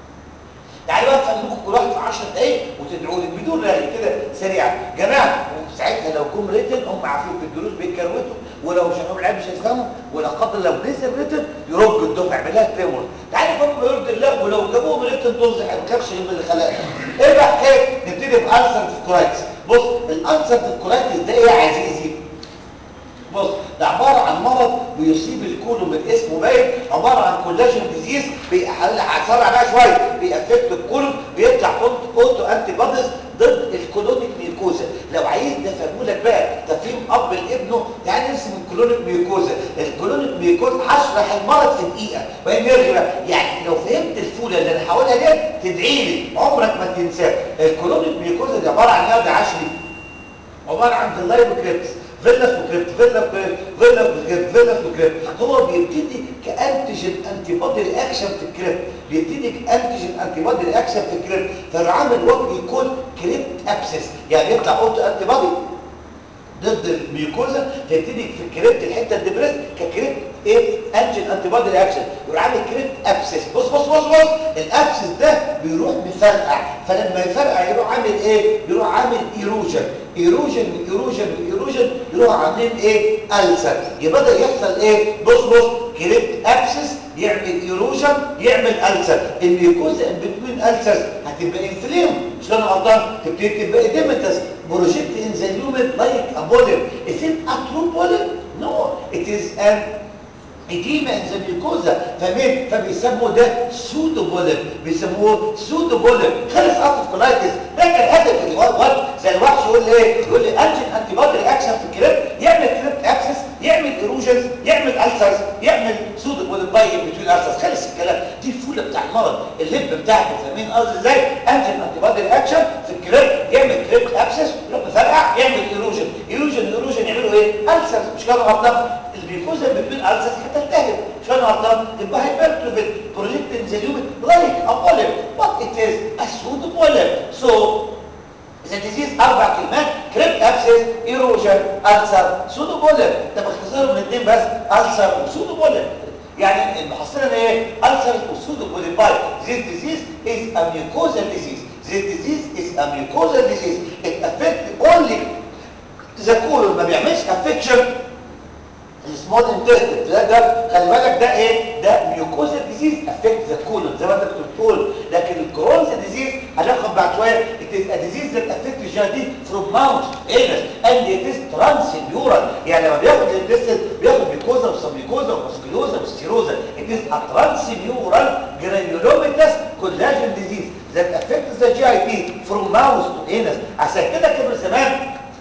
تعالوا بقى افهمكم كل واحد في 10 دقايق وتدعوا لي بدون رغي كده سريعا جماعه وساعتها لو جم ريتن هم عارفين في الدروس بيتكروتوا ولو مش هنقول العيال مش هيفهموا ولا قدر لو نزل ريتن يرج الدفعه يعمل لها تريمور تعالى عارف هم يرضي الله ولو جابوهم ريتن دولز ما كانش من اللي خلقنا ايه بقى حكايه نبتدي بالسر في كولايتس بص الالسر في كولايتس ده ايه يا عزيزي بص ده عبارة عن مرض بيصيب الكولون من اسمه باين عبارة عن كولاجين ديزيز هسرع بقى شوية بيأفكت الكولون بيطلع اوتو انتي بوديز ضد الكولونيك ميوكوزا لو عايز نفهمه لك بقى تفهيم اب لابنه تعالى نرسم الكولونيك ميوكوزا الكولونيك ميوكوزا هشرح المرض في دقيقة وبعدين نرجع يعني لو فهمت الفولة اللي انا هقولها ديت تدعي لي عمرك ما تنساه الكولونيك ميوكوزا دي عبارة عن ايه ده عشري عبارة عن اللايبوكريبس فيلا وكريبت فيلا وكريبت فيلا وكريبت فيلا وكريبت هو بيبتدي كانتيجين انتي بودي رياكشن في الكريبت بيبتدي كانتيجين انتي بودي رياكشن في الكريبت فالعامل وقت يكون كريبت ابسس يعني يطلع اوتو انتي بودي ضد الميوكوزا فيبتدي في الكريبت الحته الدبريس ككريبت ايه انجين انتي بودي رياكشن يروح عامل كريبت ابسس بص بص بص بص الابسس ده بيروح مفرقع فلما يفرقع يروح عامل ايه يروح عامل ايروجن ايروجن وايروجن وايروجن يروح عاملين ايه ألسر يبقى بدا يحصل ايه بص بص كريبت ابسس يعمل ايروجن يعمل ألسر الميوكوزا ان بتوين ألسرز هتبقى انفليم مش انا غلطان تبتدي تبقى اديمتس بروجكت ان ذا هيومن لايك ا بوليب is it a true polyp no it is an edema in the mucosa فمين فبيسموا ده سودو بوليب بيسموه سودو بوليب خلص عطف كولايتس ده كان هدف الواد زي الوحش يقول لي ايه يقول لي انجن انتي بودي رياكشن في الكريب يعمل كريب ابسس يعمل ايروجنز يعمل السرز يعمل سودو بوليب باي بتوين السرز خلص الكلام دي الفوله بتاع المرض اللب بتاعته فاهمين قصدي ازاي انجن انتي بودي رياكشن في الكريب يعمل كريب ابسس يروح مفرقع يعمل ايروجن ايروجن ايروجن يعملوا ايه السرز مش كده غلطان الجلوكوز بتوين السرز هتلتهب مش كده غلطان يبقى هيبرتروفيت بروجكت انزيليوم لايك ا بوليب وات ات از ا سودو بوليب سو إذا ديزيز أربع كلمات كريب أبسس إيروجن ألسر سودو بولر ده باختصار من الاثنين بس ألسر وسودو بولر يعني المحصلة ايه؟ ألسر وسودو بولر باي This disease is a mucosal disease This disease is a mucosal disease It affects only the colon ما بيعملش affection السمول انتستين ده ده خلي بالك ده ايه ده ميوكوزا ديزيز افكت ذا كولون زي ما انت كنت بتقول لكن الكرونز ديزيز هناخد بعد شويه it is a disease that affects the GIT from mouth anus and it is transmural يعني لما بياخد الانتستين بياخد ميوكوزا وسبميوكوزا وماسكيلوزا وستيروزا it is a transmural granulomatous collagen disease that affects the GIT from mouth to anus عشان كده كانوا زمان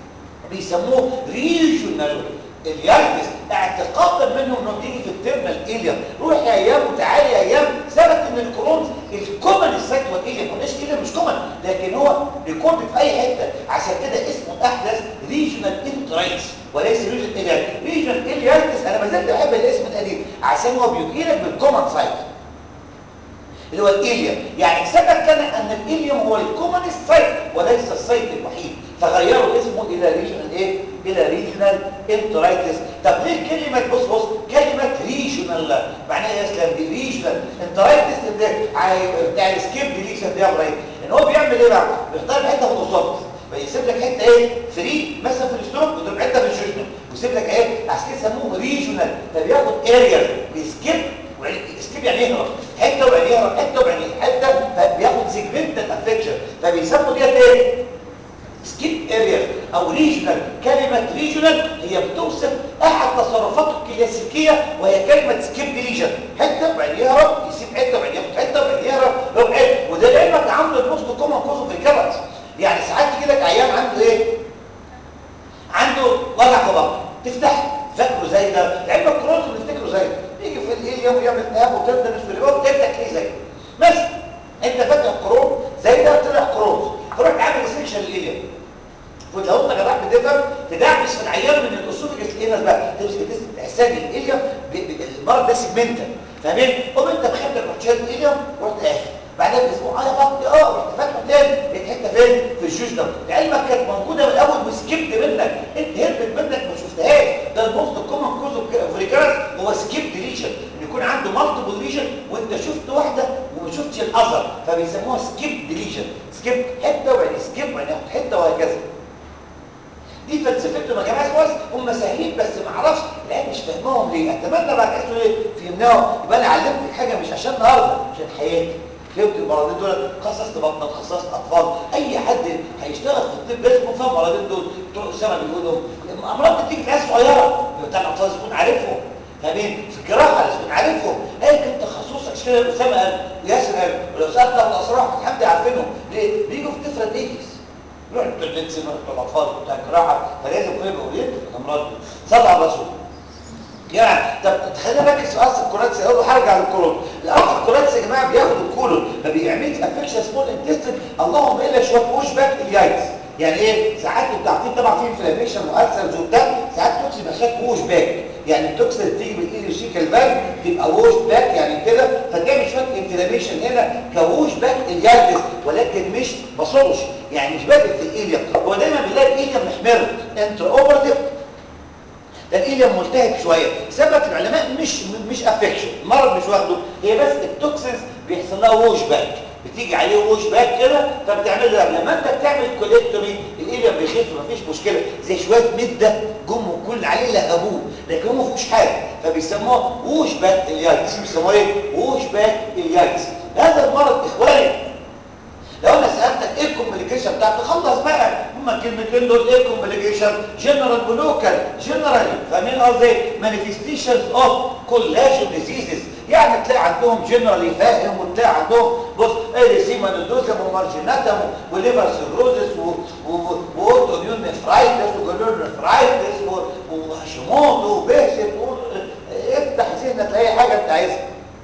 بيسموه ريجونال اليايتس اعتقادا منه انه بيجي في الترمال ايليا روح يا ايام وتعالي يا ايام ثبت ان الكرونز الكومن السايت والايليا ما قلناش ايليا مش كومن لكن هو بيكون في اي حته عشان كده اسمه الاحدث ريجونال انترايتس وليس ريجونال ايليا ريجونال ايليايتس انا ما زلت بحب الاسم القديم عشان هو بيجي لك بالكومن سايت اللي هو الايليوم يعني ثبت كان ان الايليوم هو الكومن سايت وليس السايت الوحيد فغيروا اسمه الى ريجونال ايه الى ريجونال انترايتس طب ليه كلمه بص بص كلمه ريجونال معناها ايه يا اسلام دي ريجونال انترايتس ده بتاع السكيب ديليشن ده يا ابراهيم ان هو بيعمل ايه بقى بيختار حته في الاسوفس بيسيب لك حته ايه فري مثلا في الاستروك وتبقى حته في الجوجنال ويسيب لك ايه عشان كده سموه ريجونال فبياخد اريا بيسكيب سكيب يعني يهرب حته وبعدين يهرب حته وبعدين حته فبياخد سيجمنتال افكشن فبيسموا ديت ايه سكيب اريا او ريجونال كلمه ريجونال هي بتوصف احد تصرفاته الكلاسيكيه وهي كلمه سكيب ديليجن حته وبعدين يهرب يسيب حته وبعدين ياخد حته وبعدين يهرب يروح حته وده لعلمك عنده البوست كومن كوزو في الكبد يعني ساعات تيجي لك عيان عنده ايه عنده وجع في بطنه تفتح فاكره زي ده لعلمك كروز بنفتكره زي ده يجي في الايليوم ويعمل التهاب وتبدا في الريبوت تبدا تلاقيه زي بس انت فاتح كروز زي ده طلع كروز تروح عامل سيكشن للايليوم ولو انت جراح بتفهم تدعبس في العيان من الاسوفيجس الانس بقى تمسك تحسها الايليوم المرض ده سيجمنتال فاهمين قوم انت بخدك رحت شايل الايليوم ورحت قافل بعدها باسبوع اه يا بطني اه رحت فاتحه تاني لقيت حته فين في الجوج ده لعلمك كانت موجوده من الاول وسكيبت منك انت هربت منك ما شفتهاش ده الموست كومن كوز اوف ريكارنس هو سكيبت ليجن ان يكون عنده مالتيبل ليجن وانت شفت واحده وما شفتش الاذر فبيسموها سكيبت ليجن سكيب حته وبعدين سكيب وبعدين ياخد حته وهكذا دي فلسفتهم يا جماعه كويس هم سهلين بس ما اعرفش العيال مش فاهمهم ليه اتمنى بعد كده ايه فهمناه يبقى انا علمتك حاجه مش عشان النهارده عشان حياتي فهمت المرضين دول خصصت بطنه خصصت اطفال اي حد هيشتغل في الطب لازم يكون فاهم المرضين دول بتوع اسامه بيقولوا الامراض دي بتيجي في صغيره بتاع الاطفال تكون عارفهم فاهمين في الجراحه لازم تكون عارفهم هي كان تخصصك كده اسامه قال وياسر قال ولو سالت ابو الاسرار محمد عارفينهم ليه؟ بيجوا في ديفرنت ايجز يروحوا بتوع الميديسن بتوع الاطفال بتوع الجراحه فلازم يكون يبقى اورينت في الامراض دي صلى على الرسول يعني طب خلينا نركز في اصل الكوراتس الاول هرجع للكولون الاصل الكوراتس يا جماعه بياخد الكولون ما بيعملش افكشن سمول انتستين اللهم الا شويه بوش باك اليايتس يعني ايه ساعات انتوا عارفين طبعا في انفلاميشن والسرز وبتاع ساعات توكسي بخاف ووش باك يعني التوكسين اللي بتيجي بالايليوسيكال فالف تبقى ووش باك يعني كده فتعمل شويه انفلاميشن هنا كووش باك اليايتس ولكن مش بصوش يعني مش بادئ في الايليا هو دايما بنلاقي الايليا محمر انتر اوبرتيف ده الايليم ملتهب شويه ثبت العلماء مش مش افكشن المرض مش واخده هي بس التوكسينز بيحصل لها ووش باك بتيجي عليه ووش باك كده فبتعمل له لما انت بتعمل كوليكتومي الايليم بيخف مفيش مشكله زي شويه مده جم كل عليه لهبوه لكن هو ما فيهوش حاجه فبيسموها ووش باك اليايتس بيسموها ايه ووش باك اليايتس هذا المرض اخواني لو انا سالتك ايه الكومبليكيشن بتاعك خلص بقى هما الكلمتين دول ايه الكومبليكيشن جنرال ولوكال جنرالي فاهمين قصدي مانيفستيشنز اوف كولاجين ديزيزز يعني تلاقي عندهم جنرالي فاهم وتلاقي عندهم بص اريسيما نودوزم ومارجيناتم وليفر سيروزس واوتو اميون نفرايتس وجلور نفرايتس وهاشيموتو وبيسك افتح ذهنك تلاقي حاجه انت عايزها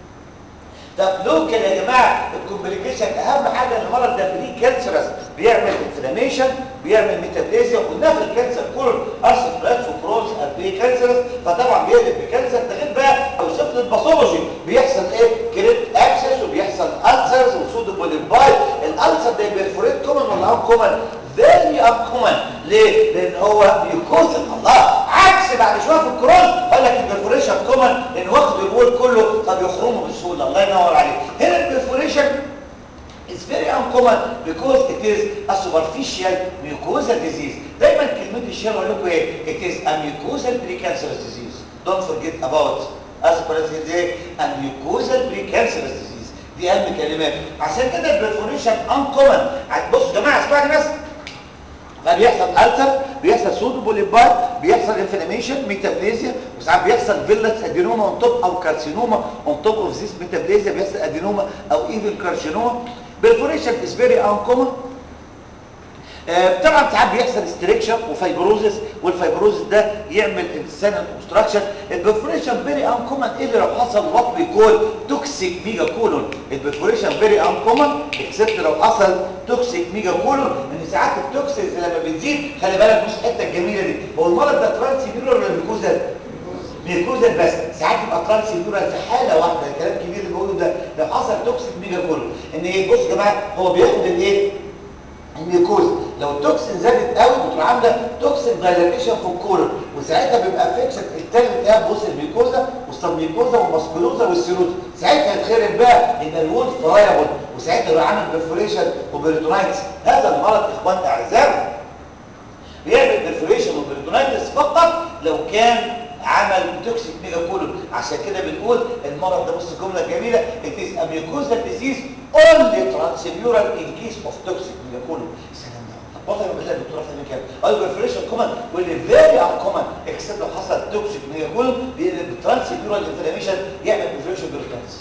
طب لوكال يا جماعه الكومبليكيشن اهم حاجه ان المرض ده بري كانسرس بيعمل انفلاميشن بيعمل ميتابليزيا وقلنا في الكانسر كله ارثروبلاتس وكرونز بري كانسرس فطبعا بيقلب بكانسر ده غير بقى اوصف لي الباثولوجي بيحصل ايه كريت ابسس وبيحصل السرز وسودو بوليمباي الالسر ده بيرفوريت كومن ولا ان كومن فيري ان كومن ليه لان هو بيكوز الله عكس بعد شويه في الكرونز قال لك البرفوريشن كومن لان واخد الوول كله فبيخرمه بسهوله الله ينور عليك هنا البرفوريشن is very uncommon because it is a superficial mucosal disease دايما كلمه الشر اقول لكم ايه it is a mucosal precancerous disease don't forget about as ايه a mucosal precancerous disease دي اهم كلمات عشان كده البرفوريشن uncommon بصوا يا جماعه اسمعني بس فبيحصل ألسر بيحصل سودو بوليباي بيحصل انفلاميشن ميتابليزيا وساعات بيحصل فيلس ادينوما اون توب او كارسينوما اون توب اوف ذيس ميتابليزيا بيحصل ادينوما او ايفن كارسينوما برفوريشن از فيري انكومن طبعا ساعات بيحصل ستريكشن وفايبروزس والفايبروزس ده يعمل انسان اوبستراكشن البرفوريشن فيري انكومن ايه اللي لو حصل وات بيكول توكسيك ميجا كولون البرفوريشن فيري انكومن اكسبت لو حصل توكسيك ميجا كولون ان ساعات التوكسيز لما بتزيد خلي بالك بص الحته الجميله دي هو المرض ده ترانسيبيولر ولا ميكوزال ميكوزال بس ساعات يبقى ترانسيبيولر في حاله واحده الكلام الكبير اللي بقوله ده لو حصل توكسيك ميجا كولون ان ايه بص يا جماعه هو بياخد الايه الميكوزا لو التوكسين زادت قوي بتروح عامله توكسين دايلاتيشن في الكولون وساعتها بيبقى افكشن التاني بتاعها بص الميكوزا والسبميكوزا والماسكولوزا والسيروزا ساعتها يتخرب بقى يبقى الوول فرايبل وساعتها يروح عامل برفوريشن وبريتونايتس هذا المرض اخوان اعزائي بيعمل برفوريشن وبريتونايتس فقط لو كان عمل توكسيك ميجا كولون عشان كده بنقول المرض ده بص الجمله الجميله it is a mucosal disease only transmural in case of toxic ميجا كولون سلام ده بطل بالله الدكتوره فاهمه كده البرفوريشن كومن واللي فيري ان كومن اكسبت لو حصل توكسيك ميجا كولون بيقلب ترانسميورال انفلاميشن يعمل برفوريشن بيرتانس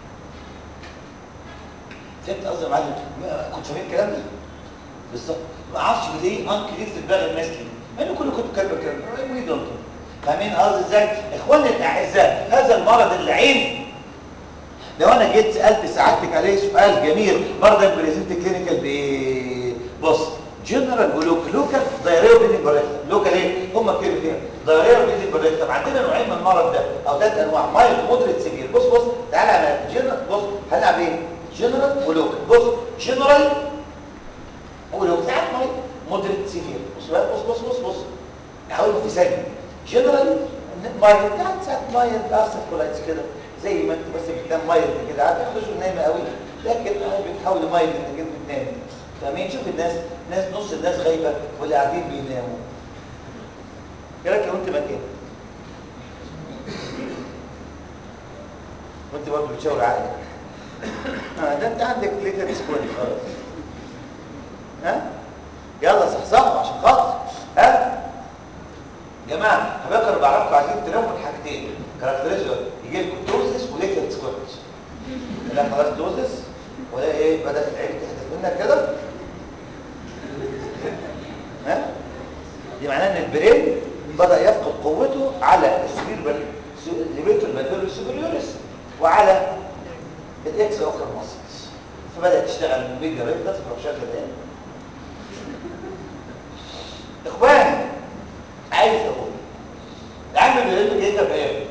فهمت قصدي يا معلم كنت فاهم الكلام ده بالظبط ما اعرفش ليه انكليف في دماغ الناس كده مع انه كله كنت كاتبه كده وي دونت فاهمين قصدي ازاي اخواني الاعزاء هذا المرض اللعين لو انا جيت سالت سعادتك عليه سؤال جميل مرضى بريزنت كلينيكال بايه بص جنرال ولوكال لوكال دايريا وبيدنج بريكتم لوكال ايه هم كلمتين دايريا وبيدنج بريكتم عندنا نوعين من المرض ده او ثلاث انواع مايل مودريت سيفير بص بص تعالى على جنرال بص هنلعب ايه جنرال ولوكال بص جنرال ولوكال ساعات مايل مودريت سيفير بص بص بص بص بص هقول في ثانيه جنرال مايل يعني ساعات مايل ارسل كولايتس كده زي ما انت بس بتنام مايل كده عارف يخرجوا نايمه قوي لكن اهو بتحاول مايل انك انت بتنام فاهمين شوف الناس ناس نص الناس غايبه واللي قاعدين بيناموا ايه رايك لو انت مكان وانت برضه بتشاور عقلك آه ده انت عندك ليتر سكوير خلاص ها يلا صحصحوا عشان خاطر ها جماعه هبقى بعرفكم عايزين تناموا من حاجتين كاركتريزر يجي لكم دوزس وليتر سكوير لا خلاص دوزس ولا ايه بدات العين تحدث منك كده ها دي معناه ان البرين بدا يفقد قوته على السبير الليبيتو البالفيرو سوبريوريس وعلى الاكس اوكر ماسلز فبدات تشتغل الميجا ريتس لو شغل ايه اخواني عايز اقول العم بيقول لك ايه بايه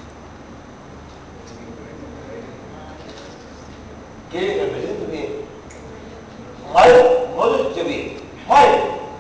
ايه البريزنت بايه مايل موديل كبير مايل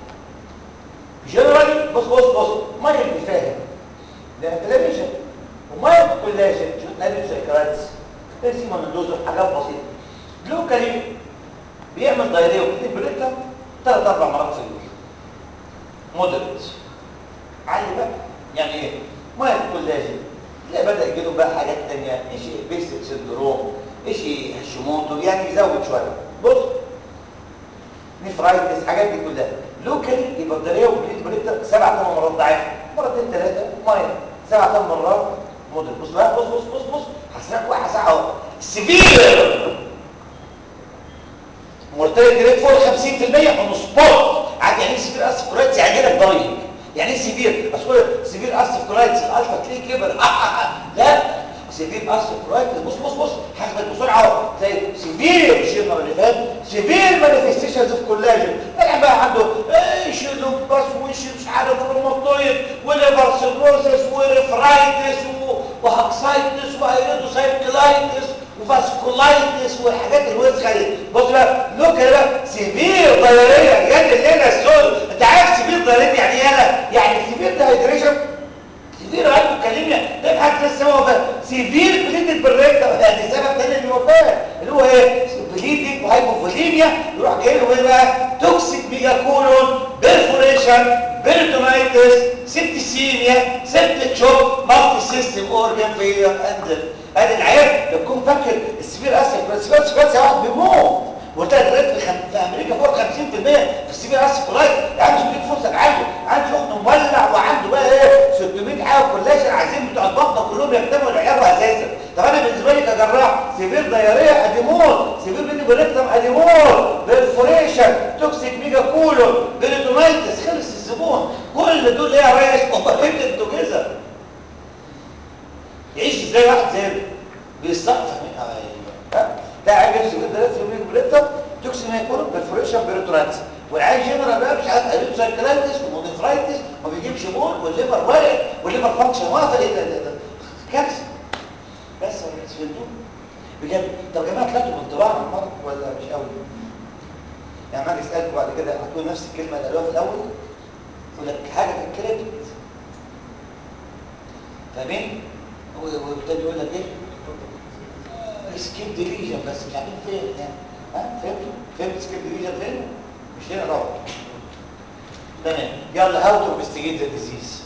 جنرالي بص بص بص مايل بيفهم ده انفلاميشن ومايل كولاجين شو نادي سيكرايتس اسمه من دوز حاجات بسيطه لوكالي بيعمل دايريه وكتير بريكا ثلاث اربع مرات في اليوم مودريت عالي بقى يعني ايه مايل كولاجين تلاقي بدا يجي له بقى حاجات ثانيه ايش بيسك سندروم ايش هاشيموتو يعني يزود شويه بص نفرايتس الحاجات دي كلها لوكالي يبقى الداريه وبليد بريكتر سبع ثمان مرات ضعيف مرتين ثلاثه مايل سبع ثمان مرات موديل بص بقى بص بص بص بص هسرق واحد ساعه اهو سيفير مورتاليتي ريت فوق 50% اون سبوت عاد يعني ايه سيفير اسف كولايتس يعني لك ضايق يعني ايه سيفير بس سيفير اسف كولايتس الالفا تلاقيه كبر لا سيفير اسف كولايتس بص بص بص حسبت بسرعه تلاقي سيفير شيرنا اللي فات سيفير مانيفستيشنز اوف كولاجين طلع بقى عنده ايش لوباس وش مش عارف روماتويد وليفر سيروزس وريفرايتس وهكسايتس وهيريدوسايكلايتس وفاسكولايتس والحاجات الوسخه دي بص بقى لوك بقى سيفير ضياريه جت الليله السود انت عارف سيفير ضياريه يعني ايه يعني سيفير دهيدريشن سيفير هايبوكاليميا ده حاجه لسه هو بقى سيفير بليدنج بالريكتا ده سبب تاني للوفاه اللي هو ايه بليدنج وهايبوفوليميا يروح جاي له ايه بقى توكسيك ميجاكولون بيرفوريشن بيرتونايتس سيبتيسيميا سيبتيك شوك مالتي سيستم اورجان فيلير اند ادي العيب ده تكون فاكر السيفير اسف السيفير اسف واحد بيموت وقلت لك دلوقتي في, خم... في امريكا فوق 50% في السيفير اسف كولايت يعني مش بيديك فرصه تعالجه عنده شغل مولع وعنده بقى ايه 600 حاجه كولاجين عايزين بتوع البطنه كلهم يكتبوا العياده اساسا طب انا بالنسبه لي كجراح سيفير دياريه اديمول سيفير بيدي بريكتم اديمول بيرفوريشن توكسيك ميجا كولون بيريتونايتس خلص الزبون كل دول ايه يا ريس اوبريتد توجذر يعيش ازاي واحد زي بيستقف ده عيب نفسه جدا لازم يجيب بريتم توكسين هيكون برفوريشن بيريتونايتس والعين جنرال بقى مش عارف قليل سايكلايتس وموديفرايتس ما بيجيبش بول والليفر واقع والليفر فانكشن واقفه ايه ده ده كارثه بس ولا تفهمتوا بجد طب يا جماعه طلعتوا بانطباع عن المرض ولا مش قوي يعني ما اسالكم بعد كده هتقول نفس الكلمه اللي قالوها في الاول يقول لك حاجه في الكريدت فاهمين وابتدي يقول لك ايه سكيب ديليجن بس مش عارفين فين يعني ها فهمتوا فهمت سكيب ديليجن فين مش هنا طبعا تمام يلا هاو تو انفستيجيت ذا ديزيز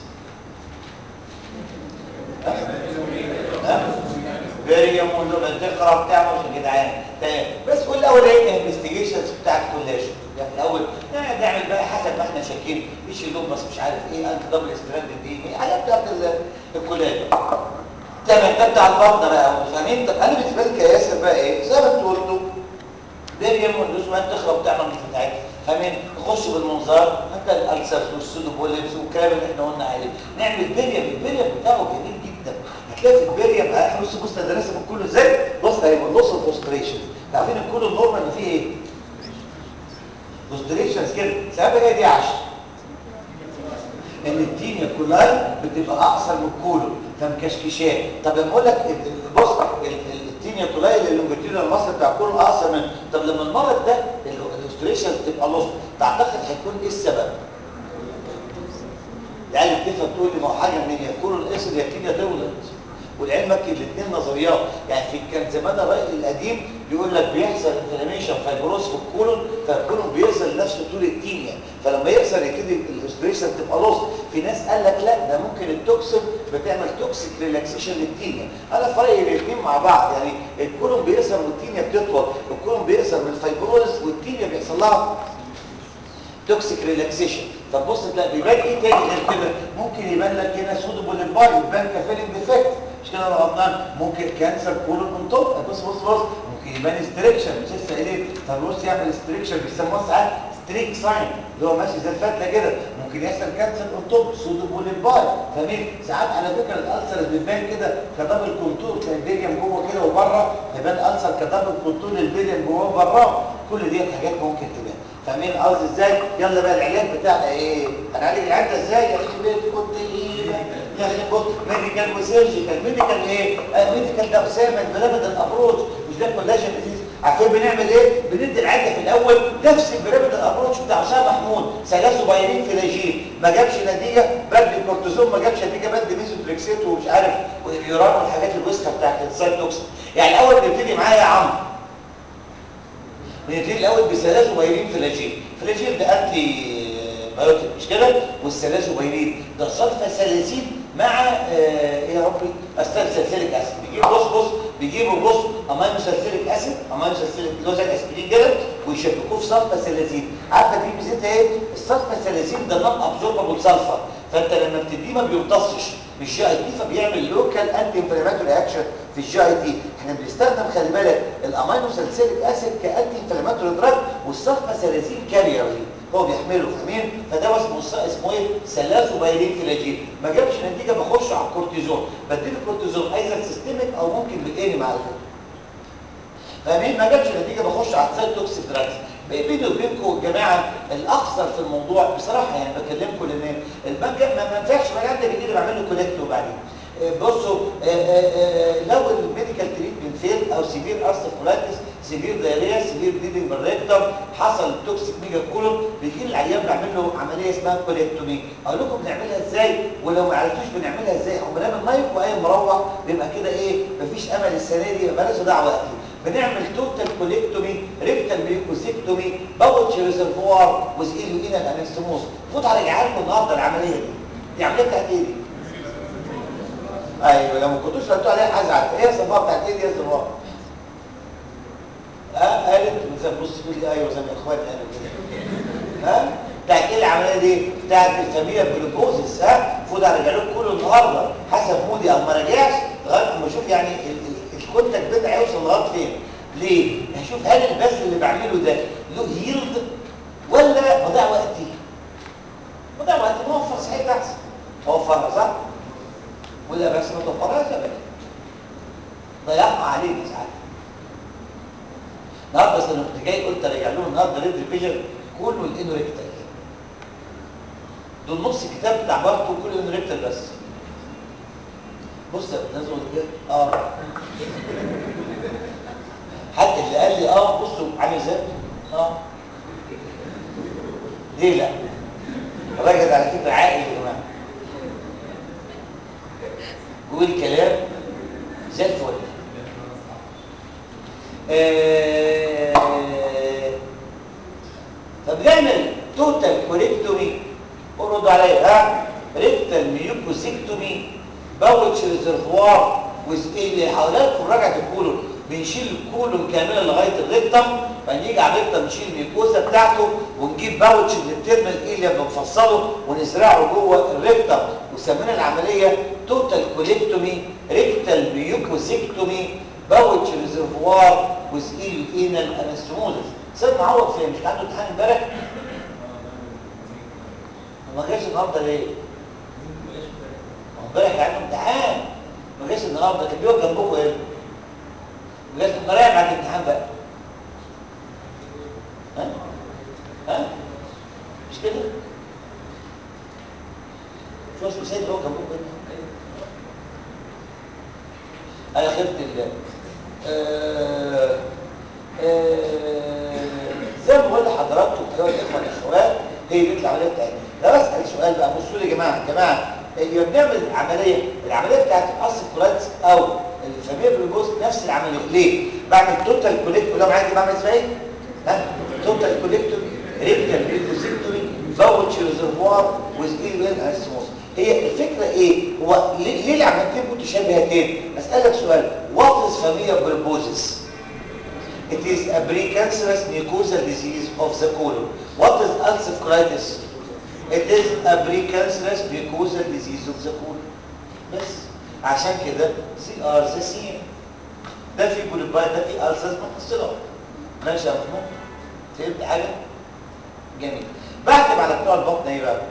ها فيريوم ولما تقرا بتاع مش يا جدعان تمام بس قول الاول ايه الانفستيجيشنز بتاعت كولاجين يعني الاول نعمل بقى حسب ما احنا شاكين ايش اللوبس مش عارف ايه انت دبل ستراند دي حاجات بتاعت الكولاجين تمام ده بتاع البطنه بقى فاهمين طب انا بالنسبه لي كياسر بقى ايه زي ما انتوا قلتوا بيريم والدوس ما تخرب تعمل بتاعتك فاهمين نخش بالمنظار حتى الالسر والسودوبوليبس والكلام اللي احنا قلنا عليه نعمل بيريم البيريم بتاعه جميل جدا هتلاقي في البيريم بص بص ده رسم كله ازاي بص هيبقى نص الفوستريشن عارفين الكل النورمال اللي فيه ايه فوستريشنز كده سبب ايه دي 10 ان التينيا كلها بتبقى اقصر من الكولو فمكشكشات طب لما اقول لك بص التينيا كولاي اللي اللونجيتيودنال المصل بتاع الكولو اقصر من طب لما المرض ده الاستريشن تبقى لوست تعتقد هيكون ايه السبب يعني بتفهم تقول لي ما هو حاجه من يا الكولو الاسد يا التينيا تولد ولعلمك الاثنين نظريات يعني في كان زمان الراي القديم بيقول لك بيحصل انفلاميشن فايبروس في الكولون فالكولون بيصل لنفسه طول التينيا فلما يحصل يبتدي الاستريشن تبقى لوست في ناس قال لك لا ده ممكن التوكسين بتعمل توكسيك ريلاكسيشن للتينيا انا في رايي الاثنين مع بعض يعني الكولون بيقصر والتينيا بتطول الكولون بيقصر من الفايبروز والتينيا بيحصل لها توكسيك ريلاكسيشن طب بص تلاقي بيبان ايه تاني غير كده ممكن يبان لك هنا سودوبول باي يبان كفيلنج ديفكت مش كده انا غلطان ممكن كانسر كولون اون توب بص بص بص ممكن يبان استريكشن مش لسه قايلين طب بص يعمل استريكشن بيسموها ساعات ستريك ساين اللي هو ماشي زي الفتله كده ممكن يحصل كانسر اون توب سودوبول باي فاهمين ساعات على فكره الالسر بتبان كده كدبل كونتور تلاقي البيليوم جوه كده وبره يبان الالسر كدبل كونتور للبيليوم جوه وبره كل دي حاجات ممكن تبان فاهمين قصدي ازاي يلا بقى العلاج بتاعنا ايه هنعالج العلاج ده ازاي يا اخي بيت كنت ايه يا اخي بص ميديكال وسيرجيكال ميديكال ايه آه ميديكال ده اسامه البيراميد الابروتش مش ده كولاجين ديزيز عارفين بنعمل ايه بندي العلاج في الاول نفس البيراميد الابروتش بتاع اسامه محمود ثلاثه بايرين فلاجين ما جابش نتيجه بدي كورتيزون ما جابش نتيجه بدي ميزوتريكسيت ومش عارف ويوران والحاجات الوسخه بتاعت السايتوكسين يعني الاول بنبتدي معايا يا عمرو بنبتدي الاول بسلازوبايرين فلاجين فلاجين ده انتي بايوتيك مش كده والسلازوبايرين ده صلفه سلاسين مع آه ايه يا ربي استال سلسليك اسيد بيجيب بص بص بيجيبوا بص امينو سلسليك اسيد امينو سلسليك اللي هو زي الاسبرين كده ويشبكوه في صلفه سلاسين عارفه دي ميزتها ايه الصلفه السلاسين ده نون ابزوربابل سلفر فانت لما بتديه ما بيمتصش مش جي اي تي فبيعمل لوكال انتي انفلاماتوري اكشن في الجي اي تي احنا بنستخدم خلي بالك الامينو سلسليك اسيد كانتي انفلاماتوري دراج والصلفه سلاسين كارير هو بيحمله فاهمين فده اسمه اسمه ايه سلازوبايرين فلاجين ما جابش نتيجه بخش على الكورتيزون بديله الكورتيزون ايزر سيستميك او ممكن بالاني مع الفكره فاهمين ما جابش نتيجه بخش على السايتوكسيك دراجز بيني وبينكم يا جماعه الاخطر في الموضوع بصراحه يعني بكلمكم لان البنك ما ينفعش بقى عندك يجي بعمل له كولكت وبعدين بصوا لو الميديكال تريتمنت فيل او سيفير ارثروبولايتس سيفير دايريا سيفير بليدنج بالريكتم حصل توكسيك ميجا كولون بيجي العيان بعمل له عمليه اسمها كوليكتومي اقول لكم بنعملها ازاي ولو ما عرفتوش بنعملها ازاي او بنعمل مايك واي مروح بيبقى كده ايه مفيش امل السنه دي بلاش ضيع وقتي بنعمل توتال كوليكتومي ريكتال ميوكوسيكتومي باوتش ريزرفوار وزئيل وإينا الانستموس فوت على جعلكم النهارده العمليه دي دي عمليه بتاعت ايه دي؟ ايوه لو ما كنتوش سالتوا عليها هزعل ايه الصفاره بتاعت ايه دي يا زرار؟ ها قالت بص تقول لي ايوه زي ما اخواتي قالوا كده ها بتاعت ايه العمليه دي؟ بتاعت الفاميليا جلوكوزس ها المفروض ارجع لكم كله النهارده حسب مودي او ما رجعش لغايه ما اشوف يعني الكونتاكت بتاعي هيوصل لغايه فين ليه هشوف هل البذل اللي بعمله ده له يلد ولا بضيع وقتي بضيع وقتي موفر صحيح احسن اوفرها صح ولا بس ما توفرهاش ابدا ضيعها علينا ساعات النهارده اصل كنت جاي قلت ارجع لهم النهارده ريد فيجن كله الانوريكتال دول نص الكتاب بتاع بارتو كله انوريكتال بس بص نازل كده اه حتى اللي قال لي اه بصوا عامل ازاي اه ليه لا الراجل على فكره عاقل يا جماعه بيقول كلام زي الفل آه فبنعمل توتال كوريكتومي قولوا عليا ها ريكتال ميوكوسيكتومي باوتش ريزرفوار اللي حواليك مراجعه الكولون بنشيل الكولون كاملا لغايه الريكتم فنيجي على الريكتم نشيل الميكوزا بتاعته ونجيب باوتش من الترمال ايليا بنفصله ونزرعه جوه الريكتم وسمينا العمليه توتال كوليكتومي ريكتال ميوكوسيكتومي باوتش ريزرفوار وسئيل اينال انستموزس سيد معوض فين مش عنده امتحان امبارح ما جاش النهارده ليه امبارح كان عنده امتحان ما جاش النهارده كان بيقف جنبكم ايه ما جاش رايح بعد الامتحان بقى ها ها مش كده شو اسمه سيد هو جنبكم ايه انا خفت الله آه آه زي ما بقول لحضراتكم ايها الاخوه والاخوات هي دي العمليه بتاعتنا ده بسال سؤال بقى بصوا لي يا جماعه يا جماعه يبقى بنعمل عمليه العمليه بتاعت الاصل كولايتس او الفاميليا جلوكوز نفس العمليه ليه بعمل توتال كوليكت ولا معايا بعمل ازاي ها توتال كوليكتومي ريكتال ريكوسيكتومي فاوتش ريزرفوار ويز ايه وين اسموس هي الفكره ايه هو ليه, ليه العمليتين متشابهتين اسالك سؤال what is familial purposes It is a precancerous mucosal disease of the colon. What is ulcerative colitis? It is a precancerous mucosal disease of the colon. بس عشان كده they are the same. ده في بوليباي ده في ألسز محصلة. ماشي يا محمود؟ فهمت حاجة؟ جميل. بكتب على بتوع البطن ايه بقى؟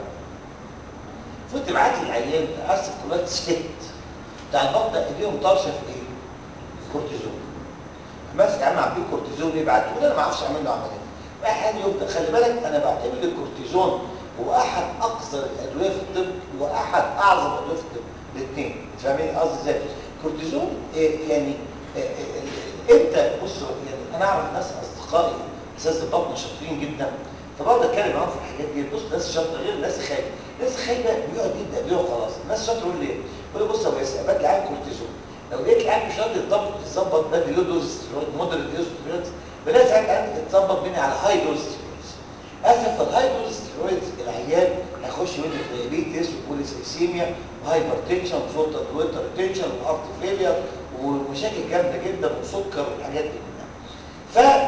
فوت تبعت لي العيان ألسز كولايتس فيت. بتاع البطن ايديهم طرشه في ايه؟ كورتيزون. ماسك عم عاملين كورتيزون يبعتوا لي انا ما اعرفش اعمل له عمليه واحد يبدا خلي بالك انا بعتبر الكورتيزون هو احد اقصر الادويه في الطب واحد اعظم الادويه في الطب الاثنين فاهمين قصدي ازاي الكورتيزون إيه يعني إيه إيه انت بصوا يعني انا اعرف ناس اصدقائي اساس البطن شاطرين جدا فبقعد اتكلم معاهم في الحاجات دي بص ناس شاطره غير ناس خايبه ناس خايبه بيقعد يبدا بيها وخلاص ناس شاطره يقول لي يقول لي بص يا بس بدي عامل كورتيزون لو لقيت العيال مش راضي يتظبط يتظبط بدي له دوز ستيرويد مودريت دوز ستيرويد بلاش ساعات عندك تتظبط مني على هاي دوز ستيرويد اسف الهاي دوز ستيرويد العيال هيخش منه دايابيتس وبوليسيسيميا وهايبرتنشن وفوتر ويتر تنشن وهارت فيلير ومشاكل جامده جدا وسكر والحاجات دي كلها ف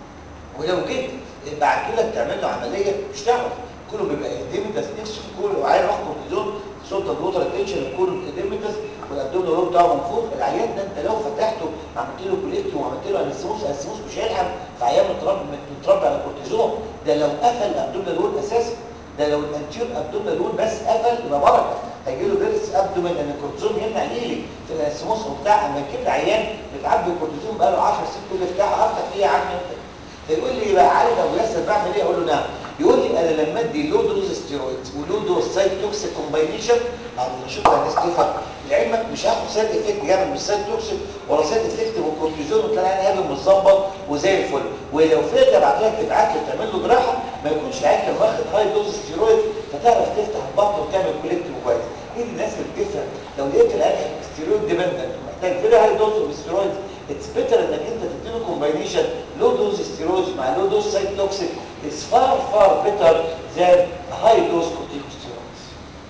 ولو جيت بعت لك تعمل له عمليه مش تعرف كله بيبقى اديمتس نفسه في كله وعايز ياخد كورتيزون سلطه الوتر تنشن الكولون اديمتس والابدومين رول بتاعه منفوخ العيان ده انت لو فتحته عملت له كوليكت وعملت له انستموس انستموس مش هيلحم في عيان متربي متربي على كورتيزون ده لو قفل الابدومين رول اساسا ده لو الانتيور ابدومين رول بس قفل يبقى بركه هيجي له فيرس ابدومين لان الكورتيزون يمنع ليلي في الانستموس وبتاع اما يجيب لي عيان بتعبي الكورتيزون بقى له 10 سنين يقول لي بتاع هفتح ايه يا عم انت فيقول لي بقى عارف ابو ياسر بعمل ايه اقول له نعم يقول لي انا لما ادي لو دوز ستيرويدز ولو دوز سايد توكسيك كومباينيشن اقول له شوف يا ناس كيف لعلمك مش هاخد سايد افكت جامد مش سايد توكسيك ولا سايد افكت والكورتيزون وتلاقي انا هابل متظبط وزي الفل ولو فات ابعت لك تبعت له تعمل له جراحه ما يكونش العيال كان واخد هاي دوز ستيرويد فتعرف تفتح البطن وتعمل كوليكت كويس ايه الناس اللي بتفهم لو لقيت العيال ستيرويد ديبندنت محتاج فيري هاي دوز اوف ستيرويد اتس بيتر انك انت تديله كومباينيشن لو دوز ستيرويد مع لو دوز سايد توكسيك is far far better than high dose corticosteroids.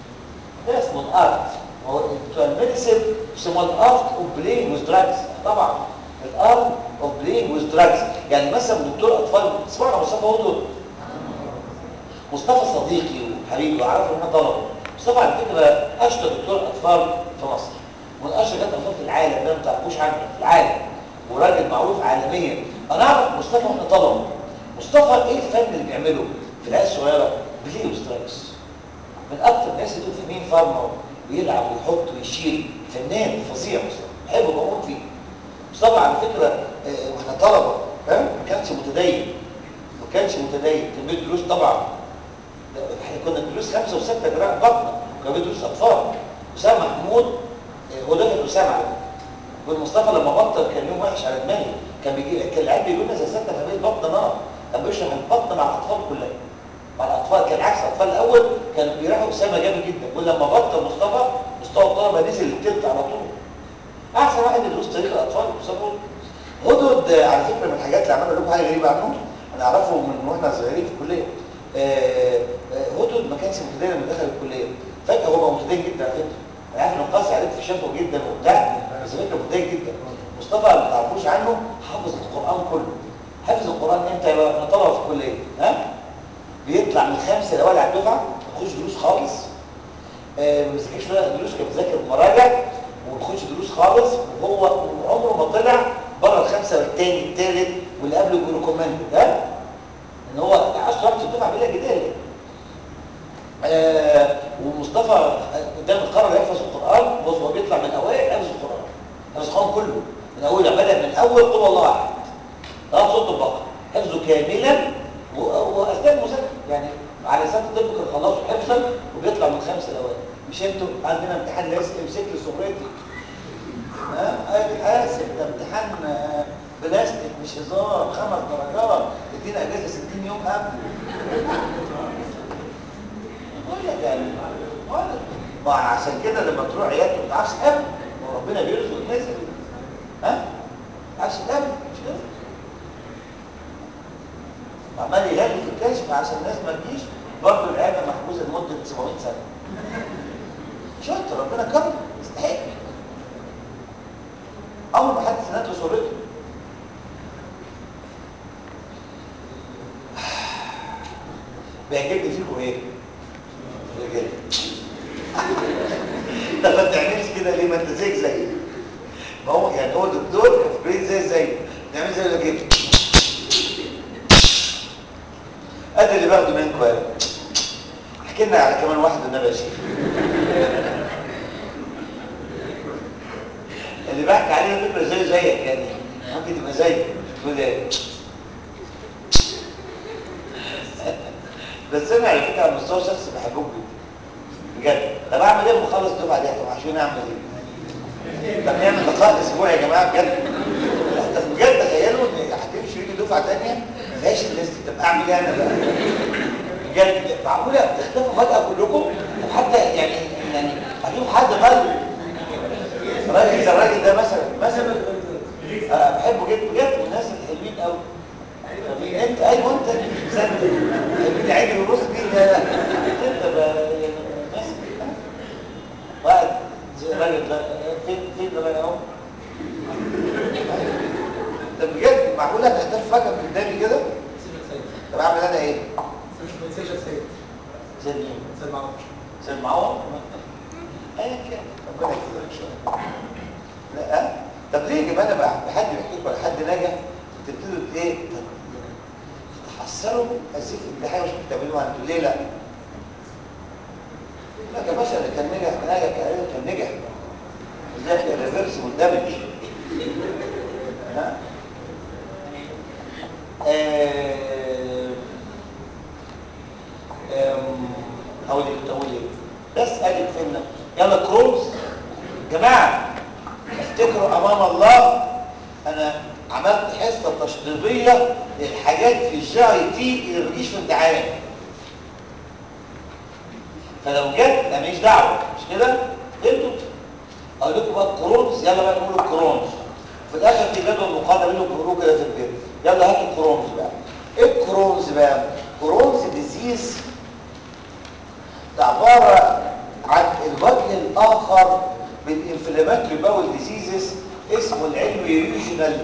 ده اسمه الارت هو بتوع الميديسين بيسموه الارت اوف بلاينج وذ دراجز طبعا الارت اوف بلاينج وذ دراجز يعني مثلا دكتور اطفال تسمعنا مصطفى هدول مصطفى صديقي وحبيبي واعرفه ان انا طلبه مصطفى على فكره اشطر دكتور اطفال في مصر من اشهر دكاتره اطفال في العالم ده ما تعرفوش عنه في العالم وراجل معروف عالميا انا اعرف مصطفى واحنا طلبه مصطفى ايه الفن اللي بيعمله في العيال الصغيره بلاي وسترايكس من اكتر الناس اللي فاهمين فارما ويلعب ويحط ويشيل فنان فظيع مصطفى بحبه بموت فيه مصطفى على فكره آه، واحنا طلبه ها ما كانش متدين ما كانش متدين كان بيدي دروس طبعا ده احنا كنا دروس خمسه وسته جراحه بطنه وكان بيدي دروس اطفال اسامه محمود آه، هو ده كان اسامه على فكره والمصطفى لما بطل كان يوم وحش على دماغي كان بيجي كان العيال بيقولوا لنا زي سته في البطن نار كان بيشرح البطن مع الاطفال كلها مع الاطفال كان عكس الاطفال الاول كانوا بيراحوا اسامه جامد جدا ولما بطل مصطفى مستوى الطلبه نزل التلت على طول احسن واحد يدرس تاريخ الاطفال مصطفى هدود آه، على فكره من الحاجات اللي عملوا لكم حاجه غريبه عنه انا اعرفه من واحنا صغيرين في الكليه آه، آه، هدود ما كانش متدين لما دخل الكليه فجاه هو بقى متدين جدا على فكره انا عارف انه قاسي عليك في شافه جدا وبتاع بس فكره متدين جدا مصطفى ما تعرفوش عنه حافظ القران كله حفظ القران امتى يبقى احنا طلبه في الكليه ها بيطلع من خمسه الاوائل على الدفعه ما يخش دروس خالص آه، ما بيذاكرش ولا دروس كان بيذاكر مراجع وبيخش دروس خالص وهو عمره ما طلع بره الخمسه والتاني التالت واللي قبله بيقولوا كوماند ده ان هو عايز رابط الدفعه بلا جدال يعني. آه ومصطفى قدام القرار يحفظ القران بص هو بيطلع من الاوائل حفظ القران حفظ القران كله من اول بدا من اول قل الله احد اه صوت البقره حفظه كاملا و- واثناء المذاكره يعني على سنه الطب كان خلصوا حفظا وبيطلع من خمسه الاوائل مش انتوا عندنا امتحان لازم امسك لي صغرتي ها آه حاسب ده امتحان آه، بلاستيك مش هزار خمس درجات ادينا اجازه 60 يوم قبل بقول لك يعني بقول لك ما عشان كده لما تروح عيادته ما تعرفش تقابل ما ربنا بيرزق الناس ها ما تعرفش تقابل مش كده عمال يغني في الكشف عشان الناس ما تجيش برضه العياده محجوزه لمده 700 سنه شاطر ربنا كرم يستحق عمر ما حد سند له صورته بيعجبني فيكم ايه؟ بيعجبني طب ما تعملش كده ليه ما انت زيك زي ما هو يعني هو دكتور في بريد زي زي تعمل زي ولا كده ادي اللي باخده منكم يعني احكي لنا على كمان واحد والنبي يا شيخ اللي بحكي عليه فكره زي زيك يعني ممكن تبقى زيك تقول ايه بس انا على فكره على المستوى الشخصي بحبكم جدا بجد طب اعمل ايه بخلص الدفعه دي طب عشان اعمل ايه طب نعمل لقاء اسبوعي يا جماعه بجد طب بجد تخيلوا ان هتمشي يجي دفعه ثانيه ما فيهاش الناس دي طب اعمل ايه انا بقى بجد معقوله تختفوا فجاه كلكم طب حتى يعني يعني اشوف حد غير راجل زي الراجل ده مثلا مثلا انا بحبه جدا بجد والناس الحلوين قوي انت ايوه انت صدق عيني ونص دي لا لا انت بقى يعني ماسك واحد زي الراجل ده فين فين الراجل اهو طب بجد معقوله تحتاج فجاه من قدامي كده طب اعمل انا ايه؟ سيد سيد زي مين؟ سيد معروف زي المعوض ايا كان ربنا يكرمك ان شاء الله لا طب ليه يا جماعه انا بقى حد بيحكي لكم على حد نجح تبتدوا ايه تحصلوا اسيف ده حاجه مش بتعملوها انتوا ليه لا لا يا باشا اللي كان نجح نجح كان كان نجح ازاي الريفرس مندمج ها آه هقول لك كنت اقول ايه بس ادي فهمنا يلا كروز جماعه افتكروا امام الله انا عملت حصه تشطيبيه للحاجات في الجي اي تي اللي ما بتجيش في امتحان فلو جت انا ماليش دعوه مش كده فهمتوا اقول لكم بقى الكرونز يلا بقى نقول الكرونز في الاخر في جدول مقارنه بينهم بيقولوا كده في البيت يلا هاتوا الكرونز بقى ايه الكرونز بقى كرونز ديزيز ده عبارة عن الوجه الآخر بالانفلاماتوري باول ديزيزز اسمه العلمي ريجنال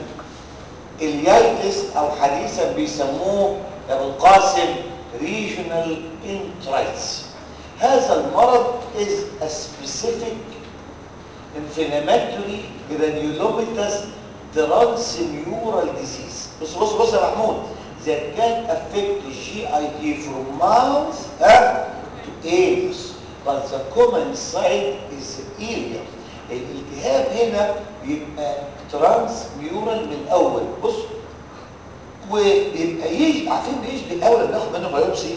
اليايتس أو حديثا بيسموه يا أبو القاسم ريجنال انترايتس هذا المرض is a specific inflammatory granulomatous transmural disease بص بص بص يا محمود that can affect the GIT from mouth ها to ears but the common site is area الالتهاب هنا بيبقى ترانس ميورال من الاول بص ويبقى يجي عارفين بيشبه الاول اللي بناخد منه بايوبسي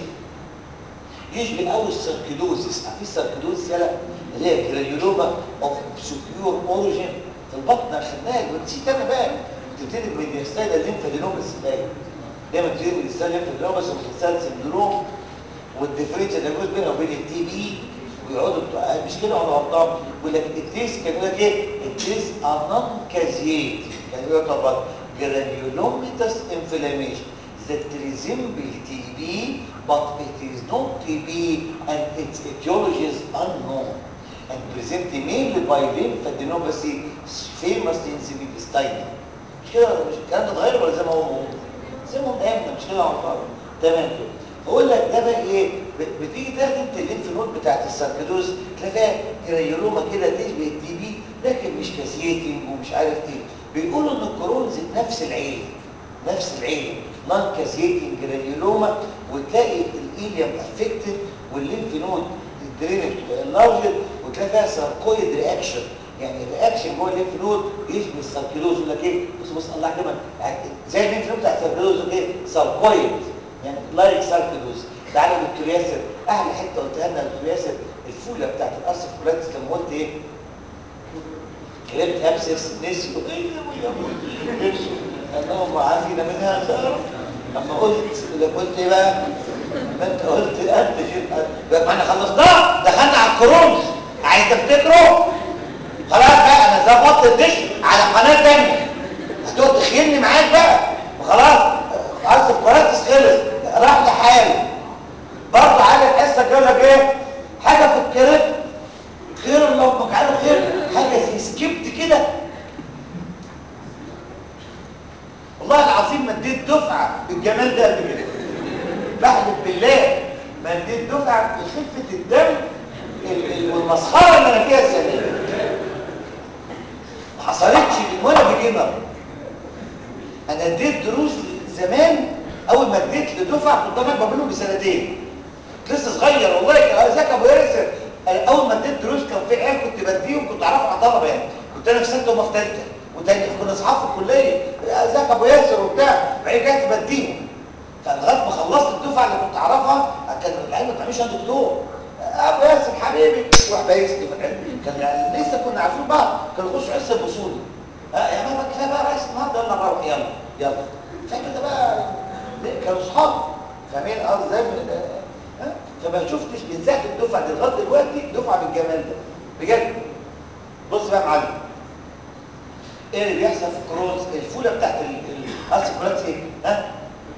يشبه قوي السيركيدوزيس عارفين السيركيدوزيس يلا اللي هي جرانيولوما اوف سوبيور اوريجين في البطن خدناها ونسيت انا بقى بتبتدي من يستاهل الليمفادينومس باين دايما بتبتدي من يستاهل الليمفادينومس وبتستاهل سندروم والديفرنشال ده جزء بينها وبين التي بي ويقعدوا مش كده ولا غلطان يقول لك التيس كان يقول لك ايه التيس انون كازيت كان يقول لك طبعا جرانيولوميتاس انفلاميشن that resemble TB but it is not TB and its etiology is unknown and present mainly by lymphadenopathy famous in the intestine مش كده مش الكلام ده اتغير ولا زي ما هو زي ما هو ايامنا مش كده على تمام كده اقول لك ده بقى ايه بتيجي تاخد انت الليمف نود بتاعت الساركيدوز تلاقي فيها جرانيولوما كده تشبه التي بي لكن مش كاسيتنج ومش عارف ايه بيقولوا ان الكرونز نفس العيله نفس العيله نون كاسيتنج جرانيولوما وتلاقي الايليوم افكتد والليمف نود الدرينج لارجر وتلاقي فيها ساركويد رياكشن يعني الرياكشن جوه الليمف نود يشبه الساركيدوز يقول لك ايه بص بص الله كده زي الليمف نود بتاع الساركيدوز يقول ايه ساركويد يعني لايك ساركيدوز تعالى دكتور ياسر احلى حته قلتها لنا دكتور ياسر الفوله بتاعت الارسف كولاتس لما قلت ايه كلمت ابسس نسيوا ايه اللهم عافينا منها خير اما قلت لما قلت ايه بقى ما انت قلت انت شيء ما احنا خلصناه دخلنا على الكرونز عايز تفتكروا خلاص بقى انا ظبطت الدش على قناه ثانيه هتقعد تخيلني معاك بقى وخلاص ارسل كولاتس خلص راح لحاله برضه على الحصه جاب لك ايه حاجه في الكريب خير اديت دفعه بالجمال ده قبل كده بحلف بالله ما اديت دفعه بخفه الدم ال- ال- والمسخره اللي انا فيها السنه دي. ما حصلتش وانا بجيبها انا اديت دروس زمان اول ما اديت لدفعه كنت انا اكبر منهم بسنتين كنت لسه صغير والله كان ذاك ابو ياسر أنا اول ما اديت دروس كان في عيال كنت بديهم كنت اعرفها على طلبه يعني كنت انا في سته وما في ثالثه وتاني كنا اصحاب في الكليه ذاك ابو ياسر وبتاع بعدين رجعت بديهم فلغايه ما خلصت الدفعه اللي كنت اعرفها كان العيال ما بتعملش عند دكتور ابو ياسر حبيبي يروح بايسني في العلم كان يعني لسه كنا عارفين بعض كانوا يخشوا حصه البصولي آه يا ماما كفايه بقى رئيس النهارده يلا نروح يلا يلا فكده بقى كانوا اصحاب فاهمين اه ازاي من- ها؟ فما شفتش من ساعه الدفعه دي لغايه دلوقتي دفعه بالجمال ده بجد بص بقى يا معلم ايه اللي بيحصل في الكروز الفوله بتاعت الاسكولات ايه ها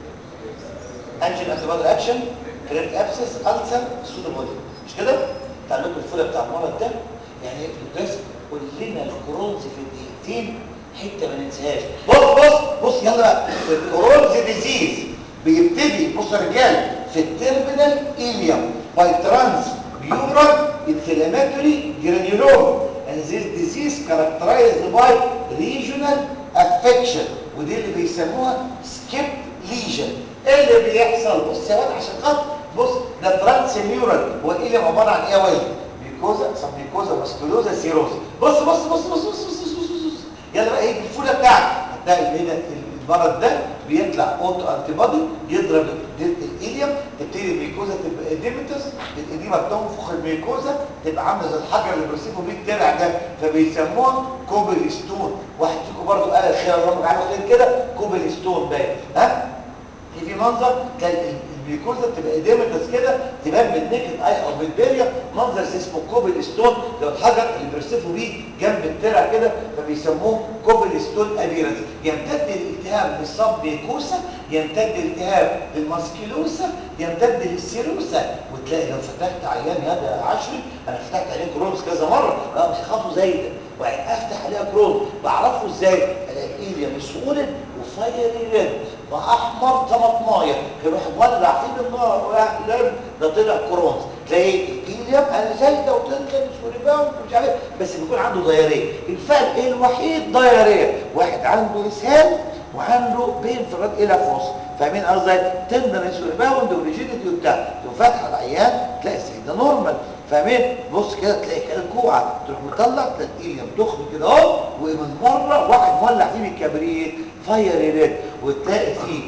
انجل انتيبادي اكشن كريبت ابسس السر سودوبودي مش كده تعال لكم الفوله بتاع المرض ده يعني ايه بس قول لنا الكرونز في الدقيقتين حته ما ننساهاش بص بص بص يلا بقى الكرونز ديزيز بيبتدي بص يا رجاله في التيرمينال ايليوم باي ترانس بيورال انفلاماتوري جرانيولوم and this disease characterized by regional affection ودي اللي بيسموها سكيب ليجن ايه اللي بيحصل بص يا واد عشان خاطر بص ده ترانس ميورال هو الايليوم عباره عن ايه يا ولد ميكوزا سب ميكوزا ماسكولوزا سيروز بص بص بص بص بص بص بص بص بص يلا بقى هيجي الفوله بتاعك هتلاقي هنا المرض ده بيطلع اوتو انتي بودي يضرب الايليوم تبتدي الميكوزا تبقى اديمتس الاديمه بتنفخ الميكوزا تبقى عامله زي الحجر اللي بيرسموا بيه الترع ده فبيسموها كوبل ستون واحد فيكم برضه قال الخير اللهم اجعله خير كده كوبل ستون باين ها في في منظر تلاقي الميكوزا بتبقى اديمتس كده تبان بالنكد اي او بالبيريا منظر اسمه كوبل ستون لو الحجر اللي بيرسفوا بيه جنب الترع كده فبيسموه كوبل ستون ابيرنس يمتد الالتهاب للصب ميكوسا يمتد الالتهاب للماسكيلوسا يمتد للسيروسا وتلاقي لو فتحت عيان هذا عشري انا فتحت عليه كرونز كذا مره اه مش هخافوا زي ده وبعدين افتح عليها كرونز بعرفه ازاي الاقي ايليا مسؤول وفايري ريد واحمر طماطمايه يروح مولع فيه بالنار واحلم ده طلع كرونز تلاقي الايليا انا زي ده وتنزل مش ريباوند ومش عارف بس بيكون عنده ضياريه الفرق الوحيد ضياريه واحد عنده اسهال وعنده بين فراد الى فوس فاهمين قصدي تندرس وريباوند وريجيديتي وبتاع تقوم فاتحه العيان تلاقي السيد ده نورمال فاهمين بص كده تلاقي كده كوعه تروح مطلع تلاقي الايليا تخن كده اهو ومن مره واحد مولع فيه بالكبريت فاير ريد وتلاقي فيه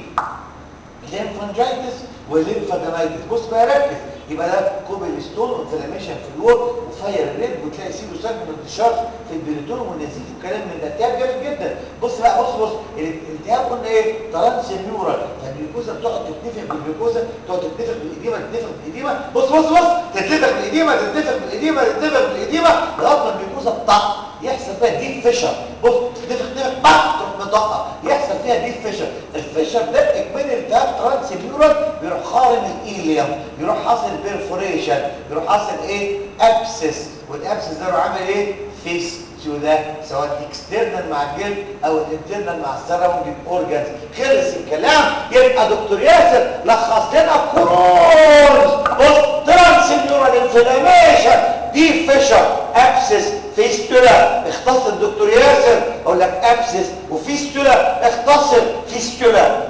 ليمفانجايتس وليمفادينايتس بص بقى ركز يبقى ده كوبل ستون انفلاميشن في الور وفاير ريد وتلاقي سيرو ساكن انتشار في البريتون والنزيف وكلام من ده التهاب جامد جدا بص بقى بص بص الالتهاب قلنا ايه ترانس نيورال فالجلوكوزا بتقعد تتنفخ بالجلوكوزا تقعد تتنفخ بالاديمه تتنفخ بالاديمه بص بص بص تتنفخ بالاديمه تتنفخ بالاديمه تتنفخ بالاديمه لغايه ما الجلوكوزا تطق يحصل فيها ديب فيشر بص تتنفخ تنفخ بق تروح مطقه يحصل فيها ديب فيشر الفيشر ده اكمن التهاب ترانس نيورال بيروح خارم الايليوم يروح حاصل بيرفوريشن يروح حاصل ايه ابسس والابسس ده يروح عامل ايه فيستولا سواء اكسترنال مع الجلد او الانترنال مع السراوندنج اورجانز خلص الكلام يبقى دكتور ياسر لخص لنا كورز بص ترانس نيورال انفلاميشن دي فيشر ابسس فيستولا اختصر دكتور ياسر اقول لك ابسس وفيستولا اختصر فيستولا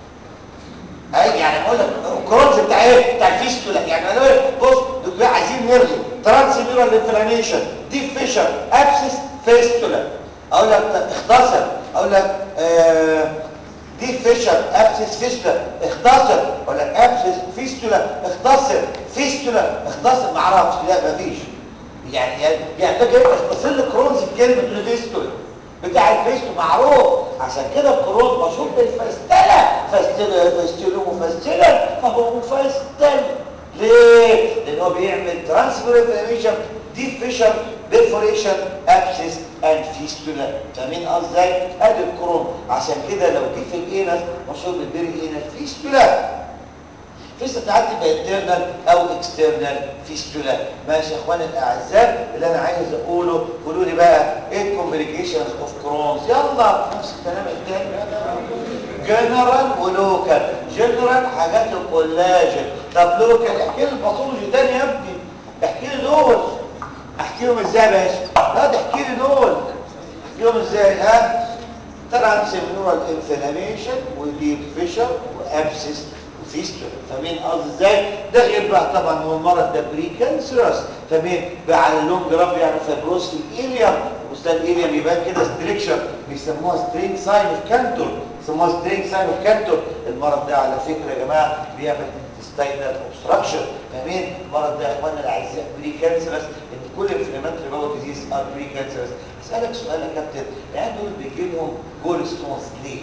اي يعني اقول لك الكرونز بتاع ايه بتاع الفيستولا يعني انا اقول بص دول عايزين نرغي ترانس نيورال انفلاميشن دي فيشر ابسس فيستولا اقول لك اختصر اقول لك آه دي فيشر ابسس فيستولا اختصر اقول لك ابسس فيستولا اختصر فيستولا اختصر ما اعرفش لا مفيش يعني يعني ده كده اختصر لي كرونز بكلمه فيستولا بتاع الفيستو معروف عشان كده الكرون مشهور بالفستلة فستلة فستلو مفستلة فهو مفستل ليه؟ لان هو بيعمل ترانسفير انفلاميشن دي فيشر بيرفوريشن ابسس اند فيستولا فاهمين قصدي ازاي؟ ادي الكرون عشان كده لو جه في الانس مشهور بالبيري انس فيستولا فيستولا بتاعت تبقى انترنال او اكسترنال فيستولا ماشي يا اخواني الاعزاء اللي انا عايز اقوله قولوا لي بقى ايه الكومبليكيشنز اوف كرونز يلا نفس الكلام التاني جنرال ولوكال جنرال حاجات الكولاجين طب لوكال احكي لي الباثولوجي تاني يا ابني احكي لي دول احكيهم ازاي يا باشا لا تحكي لي دول احكيهم ازاي ها طبعا سيمنورال انفلاميشن وديب فيشر وابسس وفيستولا فاهمين قصدي ازاي ده غير بقى طبعا هو المرض ده بري كانسرس فاهمين بقى على اللونج راب يعني فيبروس في الايليوم وسط الايليوم يبان كده ستريكشر بيسموها سترينج ساين اوف كانتور بيسموها سترينج ساين اوف كانتور المرض ده على فكره يا جماعه بيعمل intestinal obstruction فاهمين المرض ده يا اخوانا الاعزاء بري كانسرس ان كل انفلاماتوري باور ديزيز ار بري كانسرس اسالك سؤال يا كابتن العيال دول بيجي لهم جول ستونز ليه؟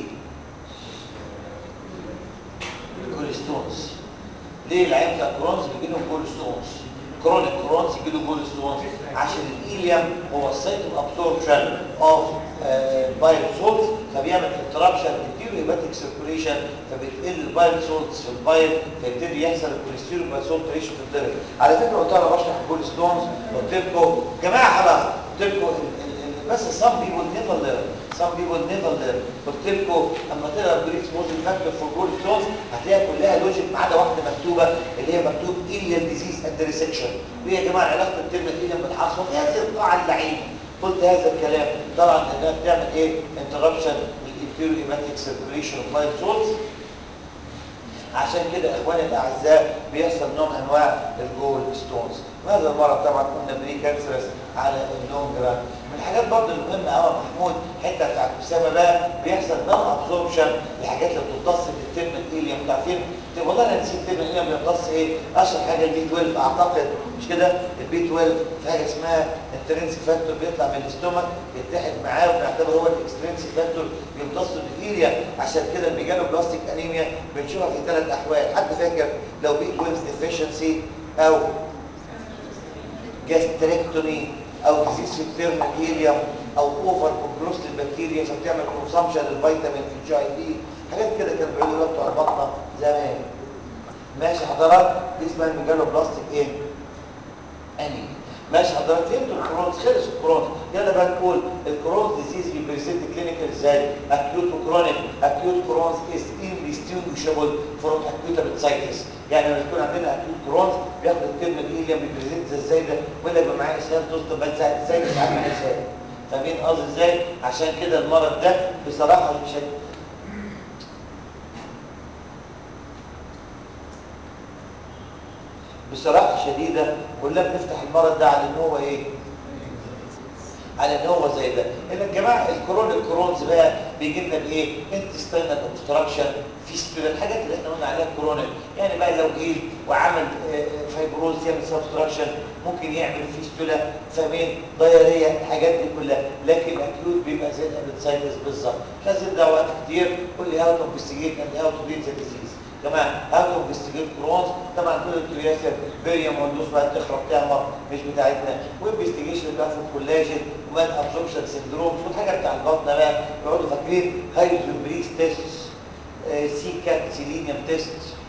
جول ستونز ليه العيال بتاع كرونز بيجي لهم جول ستونز؟ كرونيك كرونز يجي له جول ستونز عشان الايليوم هو السايت اوف ابسوربشن اوف بايل سولتس فبيعمل انترابشن للديرو هيباتيك سيركوليشن فبتقل البايل سولتس في البايل فيبتدي يحصل الكوليسترول باي سولت ريشيو في الدرج على فكره قلت انا بشرح الجول ستونز قلت لكم جماعه خلاص قلت لكم بس some people never learn some people never learn قلت لكم اما تقرا بريكس موزن فاكتور فور جول ستونز هتلاقيها كلها لوجيك ما عدا واحده مكتوبه اللي هي مكتوب اليال ديزيز اند ريسكشن وايه يا جماعه علاقه الكلمه اليال بالحصر وفي هذه القاعه اللعينه قلت هذا الكلام طبعا انها بتعمل ايه انتربشن للانفيرو هيماتيك سيركوليشن اوف لايف سولز عشان كده اخواني الاعزاء بيحصل نوع من انواع الجول ستونز وهذا المرض طبعا قلنا بري كانسرس على اللونج ران من الحاجات برضه المهمه قوي محمود حته بتاعت اسامه بقى بيحصل نون ابزوربشن الحاجات اللي بتمتص بالترم الايليوم انتوا عارفين والله انا نسيت الترم الايليوم بيمتص ايه اشهر حاجه البي 12 اعتقد مش كده البي 12 في حاجه اسمها انترنسي فاكتور بيطلع من الاستومك يتحد معاه وبنعتبره هو الاكسترنسي فاكتور بيمتص بالايليا عشان كده الميجانو بلاستيك انيميا بنشوفها في ثلاث احوال حد فاكر لو بي 12 ديفيشنسي او جاستريكتومي او ديزيز في التيرمال هيليوم او اوفر كومبروس للبكتيريا فبتعمل كونسامشن للفيتامين في الجي اي بي حاجات كده كانوا بيقولوا بتوع البطنه زمان ماشي حضرات دي اسمها الميجانو بلاستيك ايه اني ماشي حضرتك فهمتوا الكرونز خلص الكرونز يلا بقى نقول الكرونز ديزيز بيبريزنت كلينيكال ازاي اكيوت وكرونيك اكيوت كرونز از indistinguishable فروم اكيوت ابيتسايتس يعني لما يكون عندنا اكيوت كرونز بياخد الكلمه الايليا بيبريزنت ازاي ده ولا يبقى معاه اسهال تصدر بقى ساعه ازاي مش عارف اسهال فاهمين قصدي ازاي عشان كده المرض ده بصراحه مش بصراحه شديده كلنا بنفتح المرض ده على ان هو ايه على ان هو زي ده ان يا جماعه الكرون الكرونز بقى بيجي لنا بايه انتستينال اوبستراكشن فيستولا الحاجات اللي احنا قلنا عليها كرونيك يعني بقى لو جه وعمل فايبروز يعمل سبستراكشن ممكن يعمل فيستولا فمين ضياريه الحاجات دي كلها لكن اكيوت بيبقى زي الابيتسايتس بالظبط لازم ده وقت كتير قول لي هاو تو انفستيجيت اند هاو تو ديل ذا ديزيز جماعه هاو تو انفستيجيت كرونز طبعا كل الكرياسه بيريم والدوس بقى تخرب تعمر مش بتاعتنا وانفستيجيشن بقى في الكولاجين ومان ابزوربشن سندروم شو الحاجه بتاع البطنه بقى يقعدوا فاكرين هايدروجين بريس تيست سي كات سيلينيوم تيست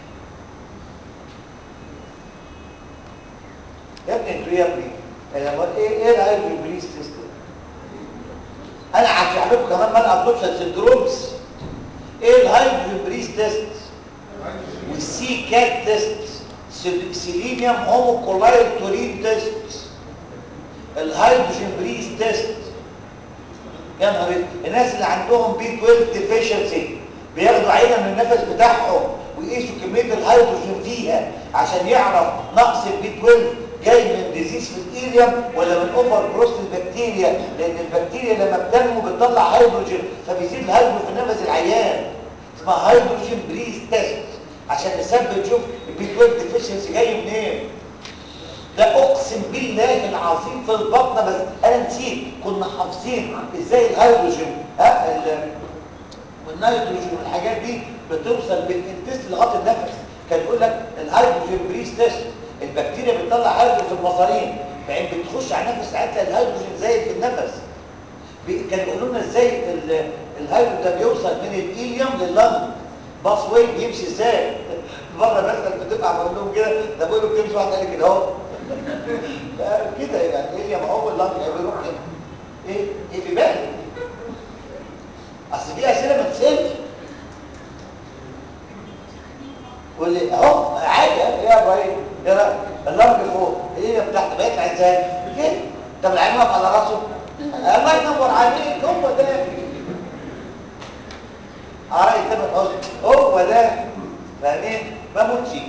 يا ابني انتوا يا ابني ايه ايه الهايدروجين بريس تيست انا هشرح لكم كمان مان ابزوربشن سندرومز ايه الهايدروجين بريس تيست والسي كات تيست سيلينيوم هوموكولايد تورين تيست الهيدروجين بريز تيست يا نهار الناس اللي عندهم بي 12 ديفيشنسي بياخدوا عينه من النفس بتاعهم ويقيسوا كميه الهيدروجين فيها عشان يعرف نقص البي 12 جاي من ديزيز في الايليوم ولا من اوفر جروث البكتيريا لان البكتيريا لما بتنمو بتطلع هيدروجين فبيزيد الهيدروجين في نفس العيان اسمها هيدروجين بريز تيست عشان نثبت نشوف البي 12 ديفيشنسي جاي منين ده اقسم بالله العظيم في البطنه بس انا نسيت كنا حافظين ازاي الهيدروجين ها والنيتروجين والحاجات دي بتوصل بالانتست لغايه النفس كان يقول لك الهيدروجين بريس تيست البكتيريا بتطلع هيدروجين في المصارين بعدين بتخش على النفس ساعتها الهيدروجين زايد في النفس كانوا يقولوا لنا ازاي الهيدروجين ده بيوصل من الايليوم لللنج باس واي بيمشي ازاي مره مثلا بتبقى بقول لهم كده ده بقول له بتمشي واحد قال لي كده اهو كده يعني ايه ما هو اللنج بيروح كده ايه ايه بيبان اصل دي اسئله ما تسالش واللي اهو عادي يا ابراهيم ايه رايك اللمبه فوق ايه بتاعت بيطلع ازاي كده طب العين واقف على راسه الله ينور عليك هو ده عراي تبقى حزن هو ده فاهمين بموت فيه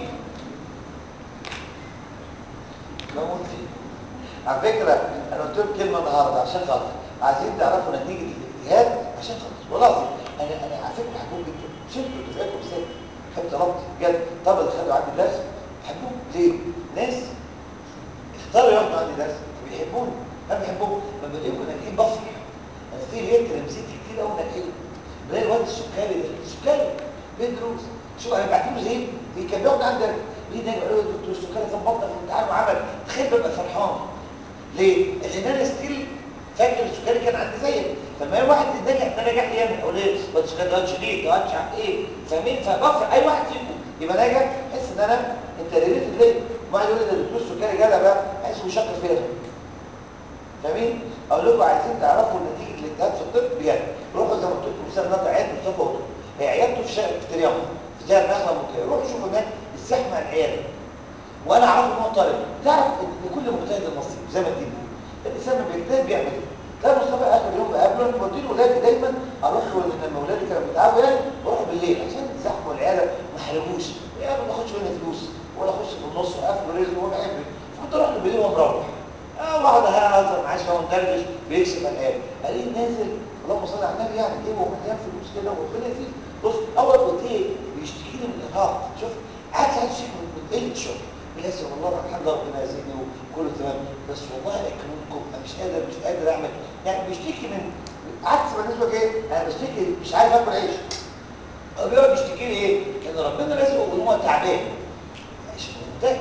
بموت فيه على فكره انا قلت لكم كلمه النهارده عشان خاطر عايزين تعرفوا نتيجه الاجتهاد عشان خاطر والله العظيم انا انا على فكره بحبهم جدا مش انتوا دفعتكم ازاي بحب طلبتي بجد طب اللي خدوا عندي درس بحبهم ليه؟ ناس اختاروا ياخدوا عندي درس بيحبوني انا بحبهم لما بلاقيكم ناجحين بفرح انا في ريال تلامذتي كتير قوي ناجحين بلاقي الواد السكري ده السكري بيدروس شو انا بعت له زين كان بيقعد عندك ليه ده يقول له دكتور السكري ظبطنا في الامتحان وعمل تخيل ببقى فرحان ليه؟ لان انا ستيل فاكر السكري كان عندي زيك فما واحد نجح ده نجح يعمل اقول ايه الواد السكري ده شديد ده مش عارف ايه فاهمين فبفرح اي واحد فيكم يبقى ناجح احس ان انا انت ريليت ليه؟ واحد يقول لي ده الدكتور السكري جدع بقى احس بيشكر فيا فاهمين؟ اقول لكم عايزين تعرفوا نتيجه الاجتهاد في الطب بجد روحوا زي ما قلت لكم مثال نطع عياده مصطفى قطب هي عيادته في شارع في تريمون في شارع نخله مكيه روحوا شوفوا هناك الزحمه العياده وانا اعرف ان هو طالب تعرف ان كل مجتهد نصيب زي ما تيجي الانسان لما بيجتهد بيعمل ايه؟ ده مصطفى اخر يوم بقابله انا بدي له ولادي دايما اروح له لما اولادي كانوا بيتعبوا يعني بروح بالليل عشان الزحمه والعياده ما حرجوش يعني ما باخدش مني فلوس ولا اخش في النص واقفل رزقه وما بحب كنت اروح له بالليل ومروح اه واحد هزر معاه شويه وندردش بيكسب العيال قال لي نازل اللهم صل على النبي يعني ايه ومليان فلوس كده وربنا يزيد بص اول قلت ايه بيشتكي لي من الارهاق شوف قعد ساعات يشتكي من قله الشغل بس والله الحمد لله ربنا يزيدني وكله تمام بس والله اكرمكم انا مش قادر مش قادر اعمل يعني بيشتكي من عكس بالنسبه ايه انا بشتكي مش عارف اكل عيش هو بيقعد يشتكي لي ايه ان ربنا رزقه وان هو تعبان مش منتهي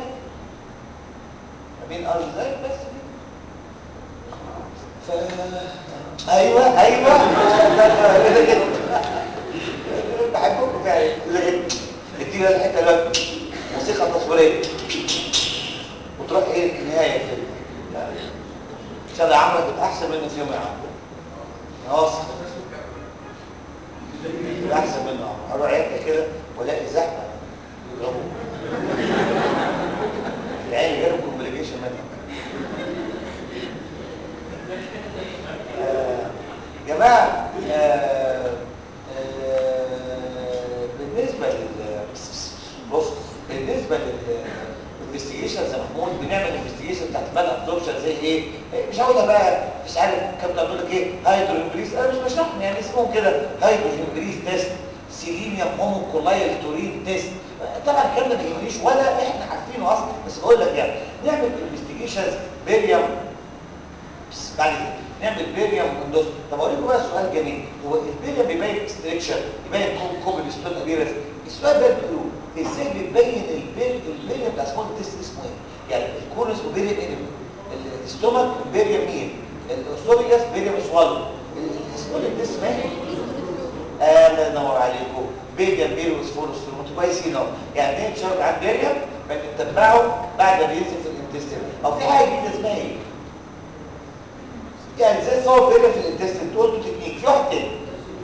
مين ارجو ذلك بس كده ف ايوه ايوه كده كده بحبكم فعلا كده كده تيجي الحته اللي موسيقى تصويريه وتروح ايه النهايه الفيلم ان شاء الله عمرك تبقى احسن منه في يوم يا عم واثق تبقى احسن منه يا عم اروح عيادتي كده والاقي زحمه يضربوه العين جاله كومبليكيشن منها آه جماعه آه آه بالنسبه لل بص بالنسبه لل انفستيجيشن زي محمود بنعمل انفستيجيشن بتاعت المال ابزوربشن زي ايه مش هقولها بقى مش عارف كام بتقول لك ايه هيدروجين بريز انا مش بشرح يعني اسمهم كده هيدروجين بريز تيست سيلينيوم هوموكولايل تورين تيست طبعا الكلام ده ما يهمنيش ولا احنا عارفينه اصلا بس بقول لك يعني نعمل انفستيجيشنز بيريوم بعد كده نعمل بيريوم وندوس طب اقول لكم بقى سؤال جميل هو البيريوم بيبين اكستريكشن يبين كوب الستون ابيرس السؤال ده بتقولوه ازاي بتبين البير البيريوم بتاع سمول تيست اسمه ايه يعني الكون اسمه بيريوم انيمي الاستومك بيريوم مين الاوسوفيجاس بيريوم سوالو السمول تيست اسمه ايه الله ينور عليكم بيريوم بيريوم سفورس انتوا كويسين اهو يعني ايه شرط عن بيريوم بنتبعه بعد ما بينزل في الانتستين او في حاجه جديده اسمها ايه يعني ازاي تصور بيريوم في الانتستين تقول له تكنيك في واحد تاني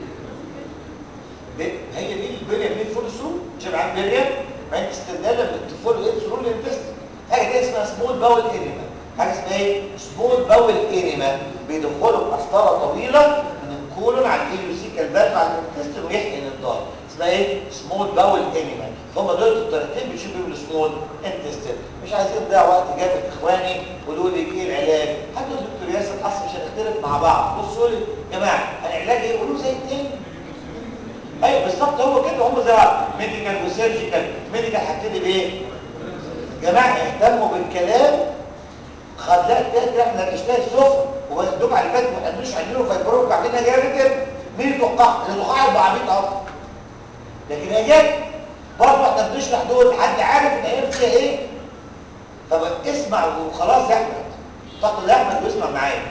هي دي البيريوم دي فول سرو شبعان بيريوم ما انت استدلال لما تدخل ايه سرور الانتستين حاجه دي اسمها سمول باول انيما حاجه اسمها ايه سمول باول انيما بيدخلوا بقسطره طويله من الكولون على الايلوسيكال فالف على الانتستين ويحقن الضغط اسمها ايه سمول باول انيما هم دول الطريقتين بيشوفوا بيهم السمول انتستين مش عايزين نضيع وقت جامد اخواني قولوا لي ايه العلاج حتى الدكتور ياسر اصلا مش هنختلف مع بعض بصوا لي يا جماعه العلاج ايه قولوا زي التاني ايوه بالظبط هو كده هم زي بعض ميديكال وسيرجيكال ميديكال هبتدي بايه جماعه اهتموا بالكلام خلاك ده احنا مش لاقي السفر والدفعه اللي فاتت ما قدروش يعملوا فايبروك بعدين جايه جدا مين توقع اللي توقع يبقى عبيط اصلا لكن هي جت برضه احنا بنشرح دول حد عارف الايام فيها ايه طب اسمع وخلاص يا احمد فقط يا احمد واسمع معايا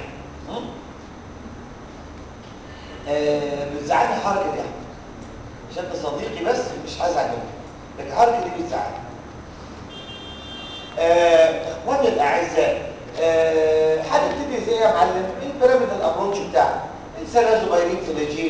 آه بتزعلني حركه دي يا احمد عشان انت صديقي بس مش هزعل منك لكن الحركه دي بتزعل اخواني آه الاعزاء آه هنبتدي ازاي يا معلم البيراميد الابروتش بتاعنا السلازوبايرين فلاجيل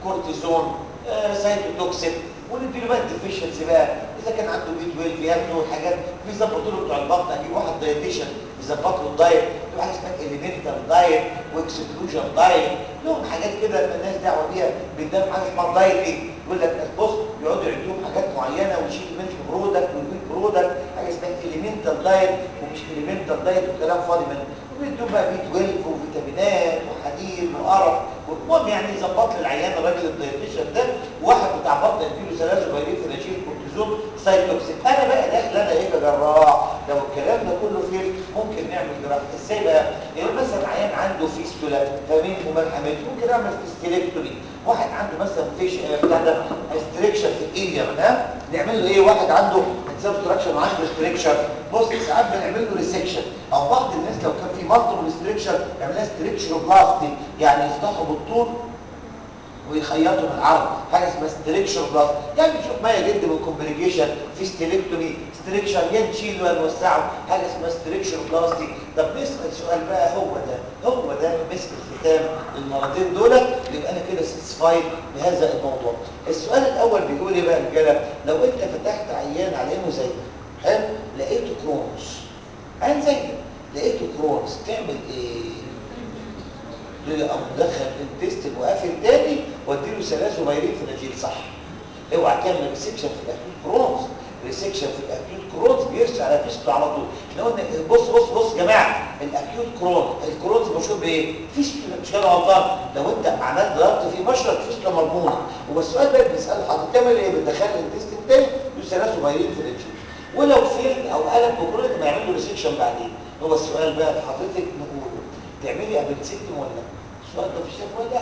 كورتيزون آه سايتوتوكسين ونديله بقى الديفيشنسي بقى اذا كان عنده بي 12 ياخدوا حاجات بيظبطوا له بتوع البطن اجيب واحد دايتيشن يظبط له الدايت في حاجه اسمها اليمنتال دايت واكسكلوجن دايت لهم حاجات كده الناس دعوه بيها بيديهم حاجه اسمها دايتنج يقول لك بص يقعدوا يعدوا حاجات معينه ويشيل منك برودكت ويجيب برودكت حاجه اسمها اليمنتال دايت ومش اليمنتال دايت وكلام فاضي منه وبيدوا بقى بي 12 وفيتامينات وحديد وقرف المهم يعني يظبط لي العيان الراجل الدايتيشن ده واحد بتاع بطن يديله سلاسل فيروس فلاجيل كورتيزون سايتوكسين انا بقى داخل انا ايه كجراح لو الكلام ده كله فين ممكن نعمل جراحه ازاي بقى يعني مثلا عيان عنده فيستولا فمين وملحمات ممكن اعمل فيستيلكتومي واحد عنده مثلا فيش بتاع ده استريكشن في الايليا ها نعمل له ايه واحد عنده سبستراكشن وعنده ريستريكشن بص ساعات بنعمل له ريسكشن او بعض الناس لو كان في مالتيبل ريستريكشن يعملها ستريكشروبلاستي يعني يفتحوا بالطول ويخيطوا بالعرض حاجه اسمها ستريكشر بلاس يعني نشوف ما يجد من كومبليكيشن في ستيلكتومي ستريكشر يا نشيله يا نوسعه حاجه اسمها ستريكشر بلاستي طب نسال سؤال بقى هو ده هو ده مسك الختام المرضين دول يبقى انا كده ساتسفايد بهذا الموضوع السؤال الاول بيقول ايه بقى يا رجاله لو انت فتحت عيان على انه زي ده حلو لقيته كرونز عين زي ده لقيته كرونز تعمل ايه او مدخل انتستين وقافل تاني واديله سلاسل فيرين فلاجيل صح اوعى تعمل ريسكشن في الاكيوت كرونز ريسكشن في الاكيوت كرونز بيرجع على فيستو على طول احنا قلنا بص بص بص يا جماعه الاكيوت كرونز الكرونز مشهور بايه فيستو مش كده غلطان لو انت عملت ضربت فيه مشرط فيستو مضمونه هو السؤال بقى بنساله حضرتك تعمل ايه بتدخل الانتستين تاني له سلاسل فيرين فلاجيل ولو فيل او قلب بكرونيك ما يعمل له ريسكشن بعدين هو السؤال بقى حضرتك نقوله تعملي ابنسكتوم ولا لا السؤال ده في الشيخ ولا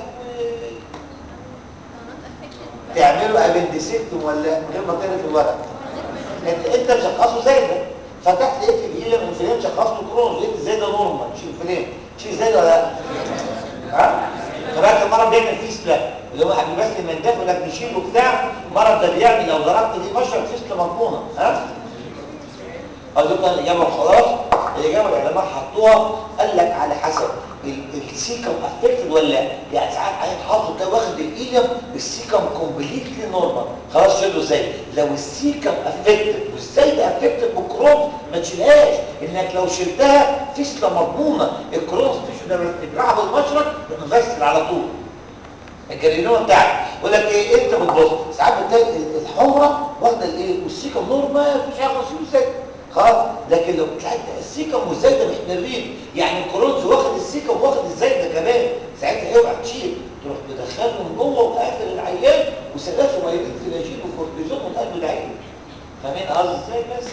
تعملوا ابندسكتوم ولا من غير ما تقرا في الورق انت انت مشخصه زي ده فتحت لقيت الهيلم انفلام شخصته كرونز لقيت ازاي ده نورمال مش انفلام شيء زي ده ولا لا ها فبقى المرض بيعمل فيستلا اللي هو حبيب بس من ده ولا بنشيله بتاع المرض ده بيعمل لو ضربت دي مشرط فيستلا مضمونه ها اظن الاجابه خلاص الاجابه العلماء حطوها قال لك على حسب السيكم افكتد ولا لا يعني ساعات عين حاطط ده واخد الايليوم السيكم كومبليتلي نورمال خلاص شيله ازاي لو السيكم افكتد وازاي ده افكتد بالكرونز ما تشيلهاش انك لو شلتها فيسلا مضمونه الكرونز تيشو ده بتتبعها بالمشرط مفسر على طول الجرينوما بتاعك يقول لك ايه انت بتبص ساعات بتلاقي الحمراء واخده الايه والسيكم نورمال مفيش حاجه خالص خلاص لكن لو بتلاقي السيكم والزايده محترين يعني الكرونز واخد السيكم واخد الزايده كمان ساعتها اوعى تشيل تروح مدخله من جوه وقافل العيان وسلاسه ما يريد فلاجين وكورتيزون من قلب العين فاهمين قصدي ازاي بس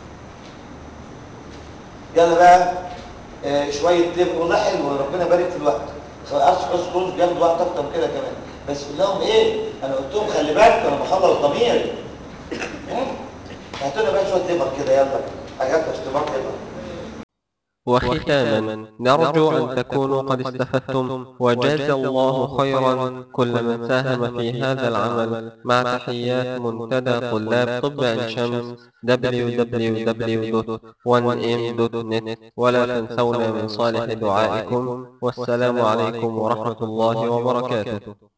يلا بقى آه شويه تب والله حلو ربنا يبارك في الوقت خلاص بس كرونز بياخد وقت اكتر من كده كمان بس قول لهم ايه انا قلت لهم خلي بالك انا بخلص ضميري هاتوا لنا بقى شويه ليبر كده يلا حاجات اشتباك ليبر وختاما نرجو أن تكونوا قد استفدتم وجاز الله خيرا كل من ساهم في هذا العمل مع تحيات منتدى طلاب طب عين شمس www.1m.net ولا تنسونا من صالح دعائكم والسلام عليكم ورحمة الله وبركاته